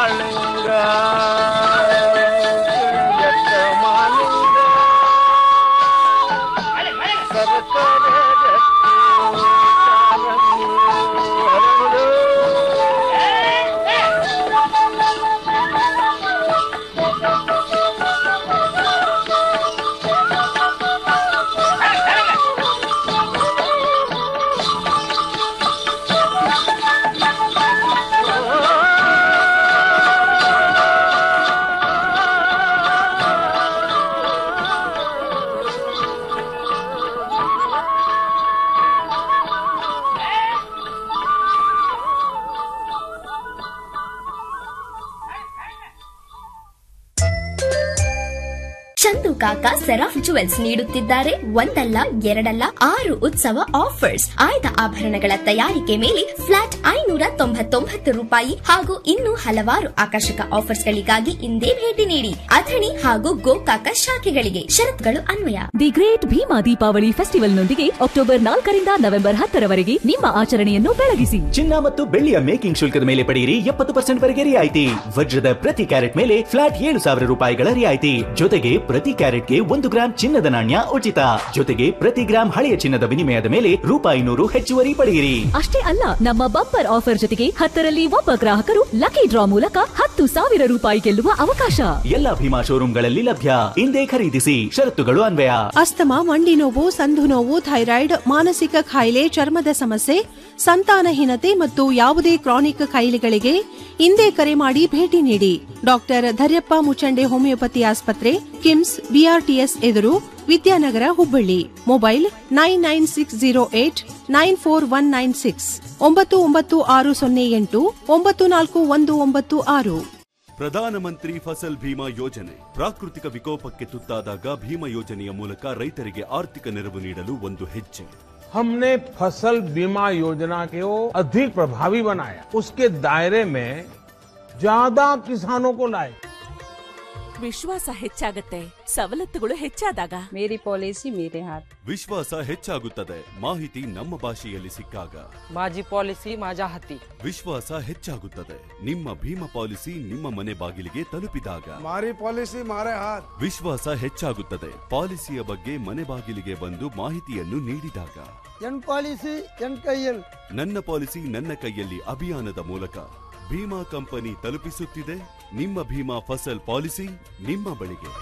ಕಾಳಿಂಗ ಎತ್ತ ಮಾಲಿಂಗ ಸರಸರ ರತ್ನ ಕಾಲಂಗು ಹರಳು. ಚಂದು ಕಾಕ ಸೆರಾಫ್ ಜುವೆಲ್ಸ್ ನೀಡುತ್ತಿದ್ದಾರೆ ಒಂದಲ್ಲ ಎರಡಲ್ಲ ಆರು ಉತ್ಸವ ಆಫರ್ಸ್ ಆಯ್ದ ಆಭರಣಗಳ ತಯಾರಿಕೆ ಮೇಲೆ ಫ್ಲಾಟ್ ಐನೂರ ತೊಂಬತ್ತೊಂಬತ್ತು ರೂಪಾಯಿ ಹಾಗೂ ಇನ್ನೂ ಹಲವಾರು ಆಕರ್ಷಕ ಆಫರ್ಸ್ಗಳಿಗಾಗಿ ಇಂದೇ ಭೇಟಿ ನೀಡಿ ಅಥಣಿ ಹಾಗೂ ಗೋಕಾಕ ಶಾಖೆಗಳಿಗೆ ಷರತ್ತುಗಳು ಅನ್ವಯ ದಿ ಗ್ರೇಟ್ ಭೀಮಾ ದೀಪಾವಳಿ ಫೆಸ್ಟಿವಲ್ನೊಂದಿಗೆ ಅಕ್ಟೋಬರ್ ನಾಲ್ಕರಿಂದ ನವೆಂಬರ್ ಹತ್ತರವರೆಗೆ ನಿಮ್ಮ ಆಚರಣೆಯನ್ನು ಬೆಳಗಿಸಿ ಚಿನ್ನ ಮತ್ತು ಬೆಳ್ಳಿಯ ಮೇಕಿಂಗ್ ಶುಲ್ಕದ ಮೇಲೆ ಪಡೆಯಿರಿ ಎಪ್ಪತ್ತು ಪರ್ಸೆಂಟ್ ವರೆಗೆ ರಿಯಾಯಿತಿ ವಜ್ರದ ಪ್ರತಿ ಕ್ಯಾರೆಟ್ ಮೇಲೆ ಫ್ಲಾಟ್ ಏಳು ಸಾವಿರ ರೂಪಾಯಿಗಳ ರಿಯಾಯಿತಿ ಜೊತೆಗೆ ಪ್ರತಿ ಕ್ಯಾರೆಟ್ಗೆ ಒಂದು ಗ್ರಾಂ ಚಿನ್ನದ ನಾಣ್ಯ ಉಚಿತ ಜೊತೆಗೆ ಪ್ರತಿ ಗ್ರಾಂ ಹಳೆಯ ಚಿನ್ನದ ವಿನಿಮಯದ ಮೇಲೆ ರೂಪಾಯಿ ನೂರು ಹೆಚ್ಚುವರಿ ಪಡೆಯಿರಿ ಅಷ್ಟೇ ಅಲ್ಲ ನಮ್ಮ ಬಂಪರ್ ಆಫರ್ ಜೊತೆಗೆ ಹತ್ತರಲ್ಲಿ ಒಬ್ಬ ಗ್ರಾಹಕರು ಲಕ್ಕಿ ಡ್ರಾ ಮೂಲಕ ಹತ್ತು ಸಾವಿರ ರೂಪಾಯಿ ಗೆಲ್ಲುವ ಅವಕಾಶ ಎಲ್ಲ ಭೀಮಾ ಶೋರೂಮ್ಗಳಲ್ಲಿ ಲಭ್ಯ ಇಂದೇ ಖರೀದಿಸಿ ಷರತ್ತುಗಳು ಅನ್ವಯ ಅಸ್ತಮಾ ಮಂಡಿ ನೋವು ಸಂಧು ನೋವು ಥೈರಾಯ್ಡ್ ಮಾನಸಿಕ ಕಾಯಿಲೆ ಚರ್ಮದ ಸಮಸ್ಯೆ ಸಂತಾನಹೀನತೆ ಮತ್ತು ಯಾವುದೇ ಕ್ರಾನಿಕ್ ಕಾಯಿಲೆಗಳಿಗೆ ಇಂದೇ ಕರೆ ಮಾಡಿ ಭೇಟಿ ನೀಡಿ ಡಾಕ್ಟರ್ ಧರ್ಯಪ್ಪ ಮುಚಂಡೆ ಹೋಮಿಯೋಪತಿ ಆಸ್ಪತ್ರೆ ಕಿಮ್ಸ್ ಬಿಆರ್ಟಿಎಸ್ ಎದುರು Vidyanagar Hubballi mobile nine nine six zero eight nine four one nine six ಒಂಬತ್ತು ಒಂಬತ್ತು ಆರು ಸೊನ್ನೆ ಎಂಟು ಒಂಬತ್ತು ನಾಲ್ಕು ಒಂದು ಒಂಬತ್ತು ಆರು ಪ್ರಧಾನಮಂತ್ರಿ ಫಸಲ್ ಭೀಮಾ ಯೋಜನೆ ಪ್ರಾಕೃತಿಕ ವಿಕೋಪಕ್ಕೆ ತುತ್ತಾದಾಗ ಭೀಮಾ ಯೋಜನೆಯ ಮೂಲಕ ರೈತರಿಗೆ ಆರ್ಥಿಕ ನೆರವು ನೀಡಲು ಒಂದು ಹೆಜ್ಜೆ हमने फसल बीमा योजना को अधिक प्रभावी बनाया उसके दायरे में ज्यादा किसानों को लाए ವಿಶ್ವಾಸ ಹೆಚ್ಚಾಗತ್ತೆ ಸವಲತ್ತುಗಳು ಹೆಚ್ಚಾದಾಗ मेरी पॉलिसी मेरे हाथ ವಿಶ್ವಾಸ ಹೆಚ್ಚಾಗುತ್ತದೆ ಮಾಹಿತಿ ನಮ್ಮ ಭಾಷೆಯಲ್ಲಿ ಸಿಕ್ಕಾಗ माझी पॉलिसी माझ्या हाती ವಿಶ್ವಾಸ ಹೆಚ್ಚಾಗುತ್ತದೆ ನಿಮ್ಮ ಭೀಮಾ ಪಾಲಿಸಿ ನಿಮ್ಮ ಮನೆ ಬಾಗಿಲಿಗೆ ತಲುಪಿದಾಗ हमारी पॉलिसी हमारे हाथ ವಿಶ್ವಾಸ ಹೆಚ್ಚಾಗುತ್ತದೆ ಪಾಲಿಸಿಯ ಬಗ್ಗೆ ಮನೆ ಬಾಗಿಲಿಗೆ ಬಂದು ಮಾಹಿತಿಯನ್ನು ನೀಡಿದಾಗ ಎನ್ ಪಾಲಿಸಿ ಎನ್ ಕೈಯಲ್ಲಿ ನನ್ನ ಪಾಲಿಸಿ ನನ್ನ ಕೈಯಲ್ಲಿ ಅಭಿಯಾನದ ಮೂಲಕ ಭೀಮಾ ಕಂಪನಿ ತಲುಪಿಸುತ್ತಿದೆ ನಿಮ್ಮ ಭೀಮಾ ಫಸಲ್ ಪಾಲಿಸಿ ನಿಮ್ಮ ಬಳಿಗೆ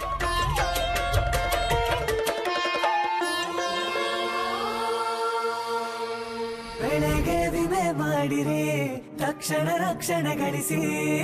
ಬೆಳೆಗೆ ವಿಮೆ ಮಾಡಿರಿ ತಕ್ಷಣ ರಕ್ಷಣೆ ಗಳಿಸಿ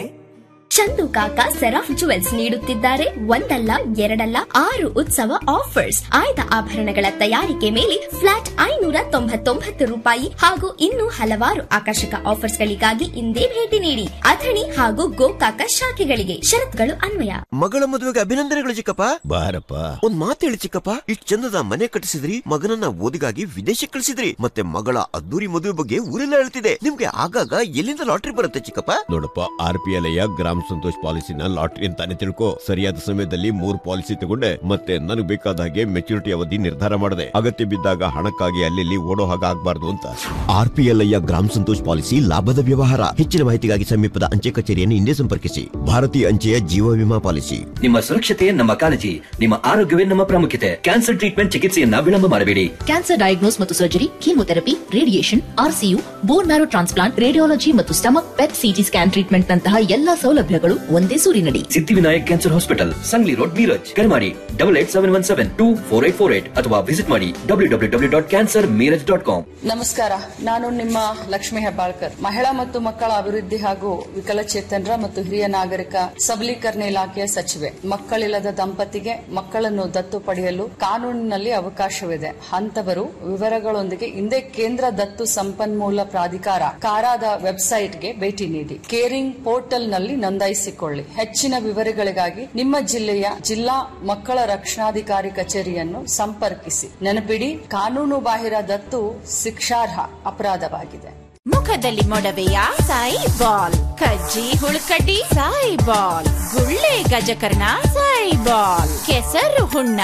ಚಂದು ಕಾಕ ಸೆರಾಫ್ ಜುವೆಲ್ಸ್ ನೀಡುತ್ತಿದ್ದಾರೆ ಒಂದಲ್ಲ ಎರಡಲ್ಲ ಆರು ಉತ್ಸವ ಆಫರ್ಸ್ ಆಯ್ದ ಆಭರಣಗಳ ತಯಾರಿಕೆ ಮೇಲೆ ಫ್ಲಾಟ್ ಐನೂರ ತೊಂಬತ್ತೊಂಬತ್ತು ರೂಪಾಯಿ ಹಾಗೂ ಇನ್ನೂ ಹಲವಾರು ಆಕರ್ಷಕ ಆಫರ್ಸ್ಗಳಿಗಾಗಿ ಇಂದೇ ಭೇಟಿ ನೀಡಿ ಅಥಣಿ ಹಾಗೂ ಗೋಕಾಕ ಶಾಖೆಗಳಿಗೆ ಷರತ್ತುಗಳು ಅನ್ವಯ ಮಗಳ ಮದುವೆಗೆ ಅಭಿನಂದನೆಗಳು ಚಿಕ್ಕಪ್ಪ ಬಾರಪ್ಪ ಒಂದ್ ಮಾತು ಹೇಳಿ ಚಿಕ್ಕಪ್ಪ ಇಷ್ಟ್ ಚಂದದ ಮನೆ ಕಟ್ಟಿಸಿದ್ರಿ ಮಗನನ್ನ ಓದಿಗಾಗಿ ವಿದೇಶಕ್ಕೆ ಕಳಿಸಿದ್ರಿ ಮತ್ತೆ ಮಗಳ ಅದ್ದೂರಿ ಮದುವೆ ಬಗ್ಗೆ ಊರೆಲ್ಲ ಹೇಳ್ತಿದೆ ನಿಮ್ಗೆ ಆಗಾಗ ಎಲ್ಲಿಂದ ಲಾಟ್ರಿ ಬರುತ್ತೆ ಚಿಕ್ಕಪ್ಪ ನೋಡಪ್ಪ ಆರ್ ಪಿ ಎಲ್ ಗ್ರಾಮ ಸಂತೋಷ್ ಪಾಲಿಸಿನ ಲಾಟ್ರಿ ಅಂತಾನೆ ತಿಳ್ಕೊ ಸರಿಯಾದ ಸಮಯದಲ್ಲಿ ಮೂರ್ ಪಾಲಿಸಿ ತಗೊಂಡೆ ಮತ್ತೆ ನನಗೆ ಬೇಕಾದ ಹಾಗೆ ಮೆಚುರಿಟಿ ಅವಧಿ ನಿರ್ಧಾರ ಮಾಡಿದೆ ಅಗತ್ಯ ಬಿದ್ದಾಗ ಹಣಕ್ಕಾಗಿ ಅಲ್ಲಿ ಓಡೋ ಹಾಗೆ ಆಗ್ಬಾರ್ದು ಅಂತ ಆರ್ ಪಿ ಎಲ್ ಗ್ರಾಮ ಸಂತೋಷ್ ಪಾಲಿಸಿ ಲಾಭದ ವ್ಯವಹಾರ ಹೆಚ್ಚಿನ ಮಾಹಿತಿಗಾಗಿ ಸಮೀಪದ ಅಂಚೆ ಕಚೇರಿಯನ್ನು ಹಿಂದೆ ಸಂಪರ್ಕಿಸಿ ಭಾರತೀಯ ಅಂಚೆಯ ಜೀವ ವಿಮಾ ಪಾಲಿಸಿ ನಿಮ್ಮ ಸುರಕ್ಷತೆ ನಮ್ಮ ಕಾಳಜಿ ನಿಮ್ಮ ಆರೋಗ್ಯವೇ ನಮ್ಮ ಪ್ರಾಮುಖ್ಯತೆ ಕ್ಯಾನ್ಸರ್ ಟ್ರೀಟ್ಮೆಂಟ್ ಚಿಕಿತ್ಸೆಯನ್ನ ವಿಳಂಬ ಮಾಡಬೇಡಿ ಕ್ಯಾನ್ಸರ್ ಡಯಾಗ್ನೋಸ್ ಮತ್ತು surgery chemotherapy radiation RCU bone marrow transplant radiology ಮತ್ತು stomach PET CT scan treatment ನಂತಹ ಎಲ್ಲಾ ಸೌಲಭ್ಯಗಳು ಒಂದೇ ಸೂರಿನಡಿ Siddhivinayak cancer hospital Sangli road Miraj ಕರೆ ಮಾಡಿ double eight seven one seven two four eight four eight ಅಥವಾ ವಿಸಿಟ್ ಮಾಡಿ W W W dot cancer Miraj dot com ನಮಸ್ಕಾರ ನಾನು ನಿಮ್ಮ ಲಕ್ಷ್ಮಿ ಹೆಬ್ಬಾಳ್ಕರ್ ಮಹಿಳಾ ಮತ್ತು ಮಕ್ಕಳ ಅಭಿವೃದ್ಧಿ ಹಾಗೂ ವಿಕಲಚೇತನರ ಮತ್ತು ಹಿರಿಯ ನಾಗರಿಕ ಸಬಲೀಕರಣ ಇಲಾಖೆಯ ಸಚಿವೆ ಮಕ್ಕಳಿಲ್ಲದ ದಂಪತಿಗೆ ಮಕ್ಕಳನ್ನು ದತ್ತು ಪಡೆಯಲು ಕಾನೂನಿನಲ್ಲಿ ಅವಕಾಶವಿದೆ ಅಂತವರು ವಿವರಗಳೊಂದಿಗೆ ಹಿಂದೆ ಕೇಂದ್ರ ದತ್ತು ಸಂಪನ್ಮೂಲ ಪ್ರಾಧಿಕಾರ ಕಾರಾದ ವೆಬ್ಸೈಟ್ಗೆ ಭೇಟಿ ನೀಡಿ ಕೇರಿಂಗ್ ಪೋರ್ಟಲ್ ನಲ್ಲಿ ನೋಂದಾಯಿಸಿಕೊಳ್ಳಿ ಹೆಚ್ಚಿನ ವಿವರಗಳಿಗಾಗಿ ನಿಮ್ಮ ಜಿಲ್ಲೆಯ ಜಿಲ್ಲಾ ಮಕ್ಕಳ ರಕ್ಷಣಾಧಿಕಾರಿ ಕಚೇರಿಯನ್ನು ಸಂಪರ್ಕಿಸಿ ನೆನಪಿಡಿ ಕಾನೂನು ಬಾಹಿರ ದತ್ತು ಶಿಕ್ಷಾರ್ಹ ಅಪರಾಧವಾಗಿದೆ ಮುಖದಲ್ಲಿ ಮೊಡವೆಯ ಸಾಯಿ ಬಾಲ್ ಕಜ್ಜಿ ಹುಳುಕಡ್ಡಿ ಸಾಯಿ ಬಾಲ್ ಗುಳ್ಳೆ ಗಜಕರ್ಣ ಸಾಯಿ ಬಾಲ್ ಕೆಸರು ಹುಣ್ಣ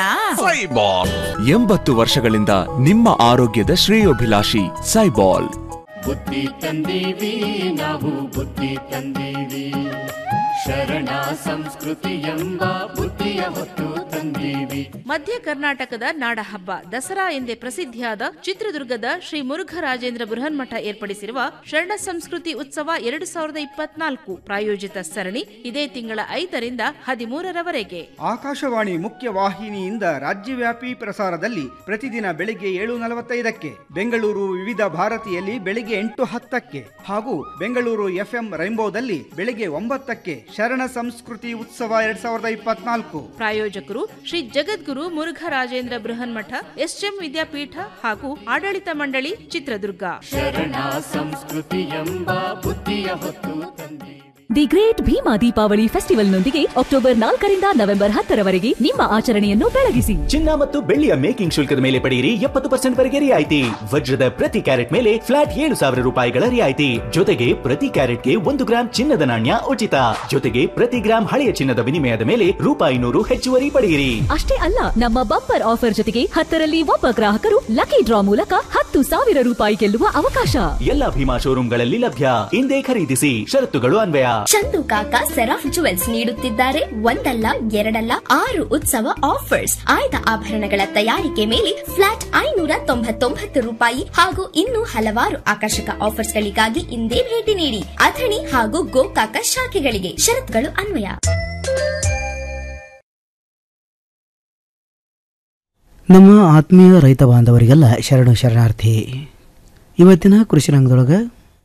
ಎಂಬತ್ತು ವರ್ಷಗಳಿಂದ ನಿಮ್ಮ ಆರೋಗ್ಯದ ಶ್ರೇಯೋಭಿಲಾಷಿ ಸೈಬಾಲ್ ಬುದ್ಧಿ ತಂದೀವಿ ನಾವು ಬುದ್ಧಿ ತಂದೀವಿ ಶರಣ ಸಂಸ್ಕೃತಿ ಎಂಬ ಬುದ್ಧಿಯ ಹೊತ್ತು ತಂದೀವಿ ಮಧ್ಯ ಕರ್ನಾಟಕದ ನಾಡಹಬ್ಬ ದಸರಾ ಎಂದೇ ಪ್ರಸಿದ್ಧಿಯಾದ ಚಿತ್ರದುರ್ಗದ ಶ್ರೀ ಮುರುಘರಾಜೇಂದ್ರ ಬೃಹನ್ಮಠ ಏರ್ಪಡಿಸಿರುವ ಶರಣ ಸಂಸ್ಕೃತಿ ಉತ್ಸವ ಎರಡು ಸಾವಿರದ ಇಪ್ಪತ್ನಾಲ್ಕು ಪ್ರಾಯೋಜಿತ ಸರಣಿ ಇದೇ ತಿಂಗಳ ಐದರಿಂದ ಹದಿಮೂರರವರೆಗೆ ಆಕಾಶವಾಣಿ ಮುಖ್ಯ ವಾಹಿನಿಯಿಂದ ರಾಜ್ಯವ್ಯಾಪಿ ಪ್ರಸಾರದಲ್ಲಿ ಪ್ರತಿದಿನ ಬೆಳಿಗ್ಗೆ ಏಳು ನಲವತ್ತೈದಕ್ಕೆ ಬೆಂಗಳೂರು ವಿವಿಧ ಭಾರತಿಯಲ್ಲಿ ಬೆಳಿಗ್ಗೆ ಎಂಟು ಹತ್ತಕ್ಕೆ ಹಾಗೂ ಬೆಂಗಳೂರು ಎಫ್ಎಂ ರೈನ್ಬೋದಲ್ಲಿ ಬೆಳಿಗ್ಗೆ ಒಂಬತ್ತಕ್ಕೆ ಶರಣ ಸಂಸ್ಕೃತಿ ಉತ್ಸವ ಎರಡ್ ಸಾವಿರದ ಇಪ್ಪತ್ನಾಲ್ಕು ಪ್ರಾಯೋಜಕರು ಶ್ರೀ ಜಗದ್ಗುರು ಮುರುಘರಾಜೇಂದ್ರ ಬೃಹನ್ಮಠ ಎಸ್ಎಂ ವಿದ್ಯಾಪೀಠ ಹಾಗೂ ಆಡಳಿತ ಮಂಡಳಿ ಚಿತ್ರದುರ್ಗ ಶರಣ ಸಂಸ್ಕೃತಿ ಎಂಬ ಬುದ್ಧಿಯ ಹೊತ್ತು ತಂದೀವಿ ದಿ ಗ್ರೇಟ್ ಭೀಮಾ ದೀಪಾವಳಿ ಫೆಸ್ಟಿವಲ್ನೊಂದಿಗೆ ಅಕ್ಟೋಬರ್ ನಾಲ್ಕರಿಂದ ನವೆಂಬರ್ ಹತ್ತರವರೆಗೆ ನಿಮ್ಮ ಆಚರಣೆಯನ್ನು ಬೆಳಗಿಸಿ ಚಿನ್ನ ಮತ್ತು ಬೆಳ್ಳಿಯ ಮೇಕಿಂಗ್ ಶುಲ್ಕದ ಮೇಲೆ ಪಡೆಯಿರಿ ಎಪ್ಪತ್ತು ಪರ್ಸೆಂಟ್ ವರೆಗೆ ರಿಯಾಯಿತಿ ವಜ್ರದ ಪ್ರತಿ ಕ್ಯಾರೆಟ್ ಮೇಲೆ ಫ್ಲಾಟ್ ಏಳು ಸಾವಿರ ರೂಪಾಯಿಗಳ ರಿಯಾಯಿತಿ ಜೊತೆಗೆ ಪ್ರತಿ ಕ್ಯಾರೆಟ್ಗೆ ಒಂದು ಗ್ರಾಂ ಚಿನ್ನದ ನಾಣ್ಯ ಉಚಿತ ಜೊತೆಗೆ ಪ್ರತಿ ಗ್ರಾಂ ಹಳೆಯ ಚಿನ್ನದ ವಿನಿಮಯದ ಮೇಲೆ ರೂಪಾಯಿ ನೂರು ಹೆಚ್ಚುವರಿ ಪಡೆಯಿರಿ ಅಷ್ಟೇ ಅಲ್ಲ ನಮ್ಮ ಬಂಪರ್ ಆಫರ್ ಜೊತೆಗೆ ಹತ್ತರಲ್ಲಿ ಒಬ್ಬ ಗ್ರಾಹಕರು ಲಕ್ಕಿ ಡ್ರಾ ಮೂಲಕ ಹತ್ತು ಸಾವಿರ ರೂಪಾಯಿ ಗೆಲ್ಲುವ ಅವಕಾಶ ಎಲ್ಲ ಭೀಮಾ ಶೋರೂಮ್ಗಳಲ್ಲಿ ಲಭ್ಯ ಇಂದೇ ಖರೀದಿಸಿ ಷರತ್ತುಗಳು ಅನ್ವಯ ಚಂದು ಕಾಕ ಸೆರಾಫ್ ಜುವೆಲ್ಸ್ ನೀಡುತ್ತಿದ್ದಾರೆ ಒಂದಲ್ಲ ಎರಡಲ್ಲ ಆರು ಉತ್ಸವ ಆಫರ್ಸ್ ಆಯ್ದ ಆಭರಣಗಳ ತಯಾರಿಕೆ ಮೇಲೆ ಫ್ಲಾಟ್ ಐನೂರ ತೊಂಬತ್ತೊಂಬತ್ತು ರೂಪಾಯಿ ಹಾಗೂ ಇನ್ನೂ ಹಲವಾರು ಆಕರ್ಷಕ ಆಫರ್ಸ್ಗಳಿಗಾಗಿ ಇಂದೇ ಭೇಟಿ ನೀಡಿ ಅಥಣಿ ಹಾಗೂ ಗೋಕಾಕ ಶಾಖೆಗಳಿಗೆ ಷರತ್ತುಗಳು ಅನ್ವಯ ನಮ್ಮ ಆತ್ಮೀಯ ರೈತ ಬಾಂಧವರಿಗೆಲ್ಲ ಶರಣು ಶರಣಾರ್ಥಿ ಇವತ್ತಿನ ಕೃಷಿ ರಂಗದೊಳಗೆ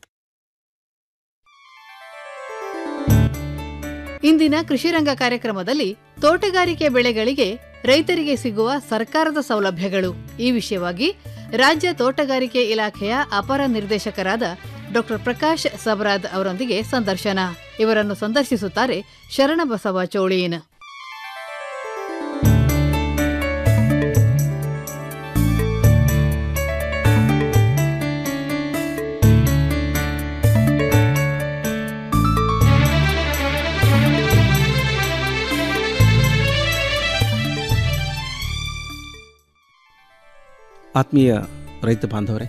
ಇಂದಿನ ಕೃಷಿ ರಂಗ ಕಾರ್ಯಕ್ರಮದಲ್ಲಿ ತೋಟಗಾರಿಕೆ ಬೆಳೆಗಳಿಗೆ ರೈತರಿಗೆ ಸಿಗುವ ಸರ್ಕಾರದ ಸೌಲಭ್ಯಗಳು ಈ ವಿಷಯವಾಗಿ ರಾಜ್ಯ ತೋಟಗಾರಿಕೆ ಇಲಾಖೆಯ ಅಪರ ನಿರ್ದೇಶಕರಾದ ಡಾಕ್ಟರ್ ಪ್ರಕಾಶ್ ಸಬರಾದ್ ಅವರೊಂದಿಗೆ ಸಂದರ್ಶನ ಇವರನ್ನು ಸಂದರ್ಶಿಸುತ್ತಾರೆ ಶರಣಬಸವ ಚೋಳೀನ್ ಆತ್ಮೀಯ ರೈತ ಬಾಂಧವರೇ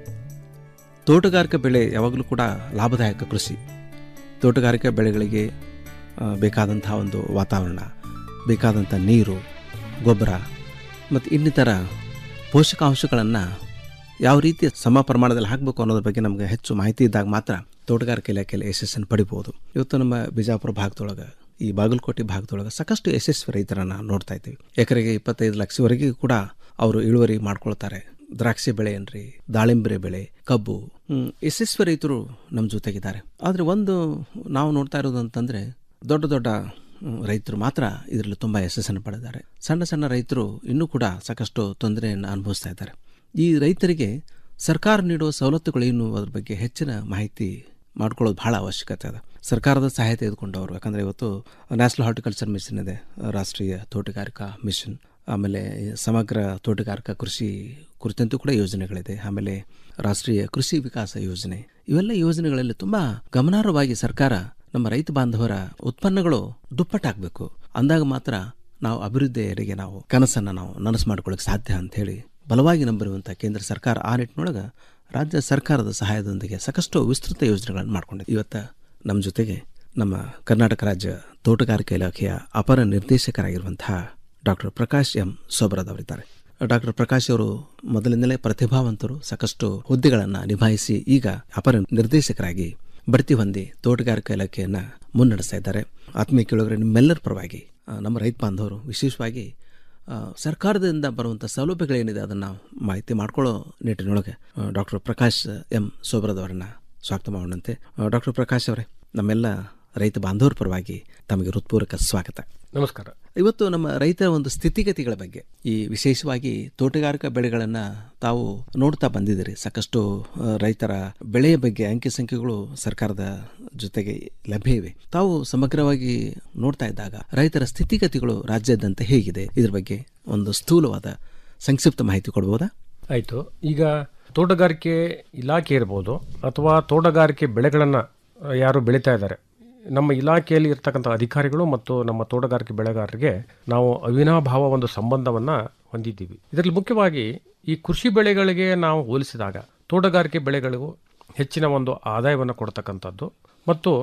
ತೋಟಗಾರಿಕಾ ಬೆಳೆ ಯಾವಾಗಲೂ ಕೂಡ ಲಾಭದಾಯಕ ಕೃಷಿ ತೋಟಗಾರಿಕಾ ಬೆಳೆಗಳಿಗೆ ಆ, ಬೇಕಾದಂಥ ಒಂದು ವಾತಾವರಣ ಬೇಕಾದಂಥ ನೀರು ಗೊಬ್ಬರ ಮತ್ತು ಇನ್ನಿತರ ಪೋಷಕಾಂಶಗಳನ್ನು ಯಾವ ರೀತಿ ಸಮ ಪ್ರಮಾಣದಲ್ಲಿ ಹಾಕಬೇಕು ಅನ್ನೋದ್ರ ಬಗ್ಗೆ ನಮಗೆ ಹೆಚ್ಚು ಮಾಹಿತಿ ಇದ್ದಾಗ ಮಾತ್ರ ತೋಟಗಾರಿಕೆ ಇಲಾಖೆಯಲ್ಲಿ ಯಶಸ್ಸನ್ನು ಪಡಿಬೋದು ಇವತ್ತು ನಮ್ಮ ಬಿಜಾಪುರ ಭಾಗದೊಳಗೆ ಈ ಬಾಗಲಕೋಟೆ ಭಾಗದೊಳಗೆ ಸಾಕಷ್ಟು ಯಶಸ್ವಿ ರೈತರನ್ನು ನೋಡ್ತಾ ಇದ್ದೀವಿ ಎಕರೆಗೆ ಇಪ್ಪತ್ತೈದು ಲಕ್ಷವರೆಗೂ ಕೂಡ ಅವರು ಇಳುವರಿ ಮಾಡ್ಕೊಳ್ತಾರೆ ದ್ರಾಕ್ಷಿ ಬೆಳೆ ಏನ್ರಿ ದಾಳಿಂಬರೆ ಬೆಳೆ ಕಬ್ಬು ಹ್ಮ್, ಯಶಸ್ವಿ ರೈತರು ನಮ್ಮ ಜೊತೆಗಿದ್ದಾರೆ ಆದರೆ ಒಂದು ನಾವು ನೋಡ್ತಾ ಇರೋದು ಅಂತಂದರೆ ದೊಡ್ಡ ದೊಡ್ಡ ಹ್ಮ್, ರೈತರು ಮಾತ್ರ ಇದರಲ್ಲಿ ತುಂಬ ಯಶಸ್ಸನ್ನು ಪಡೆದಿದ್ದಾರೆ ಸಣ್ಣ ಸಣ್ಣ ರೈತರು ಇನ್ನೂ ಕೂಡ ಸಾಕಷ್ಟು ತೊಂದರೆಯನ್ನು ಅನುಭವಿಸ್ತಾ ಇದ್ದಾರೆ ಈ ರೈತರಿಗೆ ಸರ್ಕಾರ ನೀಡುವ ಸವಲತ್ತುಗಳೇನು ಅದ್ರ ಬಗ್ಗೆ ಹೆಚ್ಚಿನ ಮಾಹಿತಿ ಮಾಡ್ಕೊಳ್ಳೋದು ಬಹಳ ಅವಶ್ಯಕತೆ ಇದೆ ಸರ್ಕಾರದ ಸಹಾಯ ತೆಗೆದುಕೊಂಡವರು ಯಾಕಂದರೆ ಇವತ್ತು ನ್ಯಾಷನಲ್ ಹಾರ್ಟಿಕಲ್ಚರ್ ಮಿಷನ್ ಇದೆ ರಾಷ್ಟ್ರೀಯ ತೋಟಗಾರಿಕಾ ಮಿಷನ್ ಆಮೇಲೆ ಸಮಗ್ರ ತೋಟಗಾರಿಕಾ ಕೃಷಿ ಕುರಿತಂತೂ ಕೂಡ ಯೋಜನೆಗಳಿದೆ ಆಮೇಲೆ ರಾಷ್ಟ್ರೀಯ ಕೃಷಿ ವಿಕಾಸ ಯೋಜನೆ ಇವೆಲ್ಲ ಯೋಜನೆಗಳಲ್ಲಿ ತುಂಬ ಗಮನಾರ್ಹವಾಗಿ ಸರ್ಕಾರ ನಮ್ಮ ರೈತ ಬಾಂಧವರ ಉತ್ಪನ್ನಗಳು ದುಪ್ಪಟ್ಟಾಗಬೇಕು ಅಂದಾಗ ಮಾತ್ರ ನಾವು ಅಭಿವೃದ್ಧಿಯೆಡೆಗೆ ನಾವು ಕನಸನ್ನು ನಾವು ನನಸು ಮಾಡ್ಕೊಳ್ಳೋಕೆ ಸಾಧ್ಯ ಅಂತ ಹೇಳಿ ಬಲವಾಗಿ ನಂಬಿರುವಂಥ ಕೇಂದ್ರ ಸರ್ಕಾರ ಆ ನಿಟ್ಟಿನೊಳಗೆ ರಾಜ್ಯ ಸರ್ಕಾರದ ಸಹಾಯದೊಂದಿಗೆ ಸಾಕಷ್ಟು ವಿಸ್ತೃತ ಯೋಜನೆಗಳನ್ನು ಮಾಡಿಕೊಂಡಿದೆ ಇವತ್ತು ನಮ್ಮ ಜೊತೆಗೆ ನಮ್ಮ ಕರ್ನಾಟಕ ರಾಜ್ಯ ತೋಟಗಾರಿಕಾ ಇಲಾಖೆಯ ಅಪರ ನಿರ್ದೇಶಕರಾಗಿರುವಂತಹ ಡಾಕ್ಟರ್ ಪ್ರಕಾಶ್ ಎಂ ಸೋಬರದ್ ಅವರಿದ್ದಾರೆ ಡಾಕ್ಟರ್ ಪ್ರಕಾಶ್ ಅವರು ಮೊದಲಿಂದಲೇ ಪ್ರತಿಭಾವಂತರು ಸಾಕಷ್ಟು ಹುದ್ದೆಗಳನ್ನು ನಿಭಾಯಿಸಿ ಈಗ ಅಪರ ನಿರ್ದೇಶಕರಾಗಿ ಬಡ್ತಿ ಹೊಂದಿ ತೋಟಗಾರಿಕಾ ಇಲಾಖೆಯನ್ನು ಮುನ್ನಡೆಸ್ತಾ ಇದ್ದಾರೆ ಆತ್ಮೀಯ ಕೇಳುಗರೆ ನಿಮ್ಮೆಲ್ಲರ ಪರವಾಗಿ ಆ, ನಮ್ಮ ರೈತ ಬಾಂಧವರು ವಿಶೇಷವಾಗಿ ಆ, ಸರ್ಕಾರದಿಂದ ಬರುವಂಥ ಸೌಲಭ್ಯಗಳೇನಿದೆ ಅದನ್ನು ಮಾಹಿತಿ ಮಾಡ್ಕೊಳ್ಳೋ ನಿಟ್ಟಿನೊಳಗೆ ಡಾಕ್ಟರ್ ಪ್ರಕಾಶ್ ಎಂ ಸೋಬರದವರನ್ನ ಸ್ವಾಗತ ಮಾಡೋಣಂತೆ ಡಾಕ್ಟರ್ ಪ್ರಕಾಶ್ ಅವರೇ ನಮ್ಮೆಲ್ಲ ರೈತ ಬಾಂಧವರ ಪರವಾಗಿ ತಮಗೆ ಹೃತ್ಪೂರ್ವಕ ಸ್ವಾಗತ ನಮಸ್ಕಾರ ಇವತ್ತು ನಮ್ಮ ರೈತರ ಒಂದು ಸ್ಥಿತಿಗತಿಗಳ ಬಗ್ಗೆ ಈ ವಿಶೇಷವಾಗಿ ತೋಟಗಾರಿಕಾ ಬೆಳೆಗಳನ್ನು ತಾವು ನೋಡ್ತಾ ಬಂದಿದ್ದೀರಿ ಸಾಕಷ್ಟು ಆ, ರೈತರ ಬೆಳೆಯ ಬಗ್ಗೆ ಅಂಕಿ ಸಂಖ್ಯೆಗಳು ಸರ್ಕಾರದ ಜೊತೆಗೆ ಲಭ್ಯ ಇವೆ ತಾವು ಸಮಗ್ರವಾಗಿ ನೋಡ್ತಾ ಇದ್ದಾಗ ರೈತರ ಸ್ಥಿತಿಗತಿಗಳು ರಾಜ್ಯಾದ್ಯಂತ ಹೇಗಿದೆ ಇದ್ರ ಬಗ್ಗೆ ಒಂದು ಸ್ಥೂಲವಾದ ಸಂಕ್ಷಿಪ್ತ ಮಾಹಿತಿ ಕೊಡ್ಬೋದಾ ಆಯಿತು ಈಗ ತೋಟಗಾರಿಕೆ ಇಲಾಖೆ ಇರ್ಬೋದು ಅಥವಾ ತೋಟಗಾರಿಕೆ ಬೆಳೆಗಳನ್ನು ಯಾರು ಬೆಳೀತಾ ಇದ್ದಾರೆ ನಮ್ಮ ಇಲಾಖೆಯಲ್ಲಿ ಇರ್ತಕ್ಕಂಥ ಅಧಿಕಾರಿಗಳು ಮತ್ತು ನಮ್ಮ ತೋಟಗಾರಿಕೆ ಬೆಳೆಗಾರರಿಗೆ ನಾವು ಅವಿನಾಭಾವ ಒಂದು ಸಂಬಂಧವನ್ನು ಹೊಂದಿದ್ದೀವಿ ಇದರಲ್ಲಿ ಮುಖ್ಯವಾಗಿ ಈ ಕೃಷಿ ಬೆಳೆಗಳಿಗೆ ನಾವು ಹೋಲಿಸಿದಾಗ ತೋಟಗಾರಿಕೆ ಬೆಳೆಗಳಿಗೂ ಹೆಚ್ಚಿನ ಒಂದು ಆದಾಯವನ್ನು ಕೊಡ್ತಕ್ಕಂಥದ್ದು ಮತ್ತು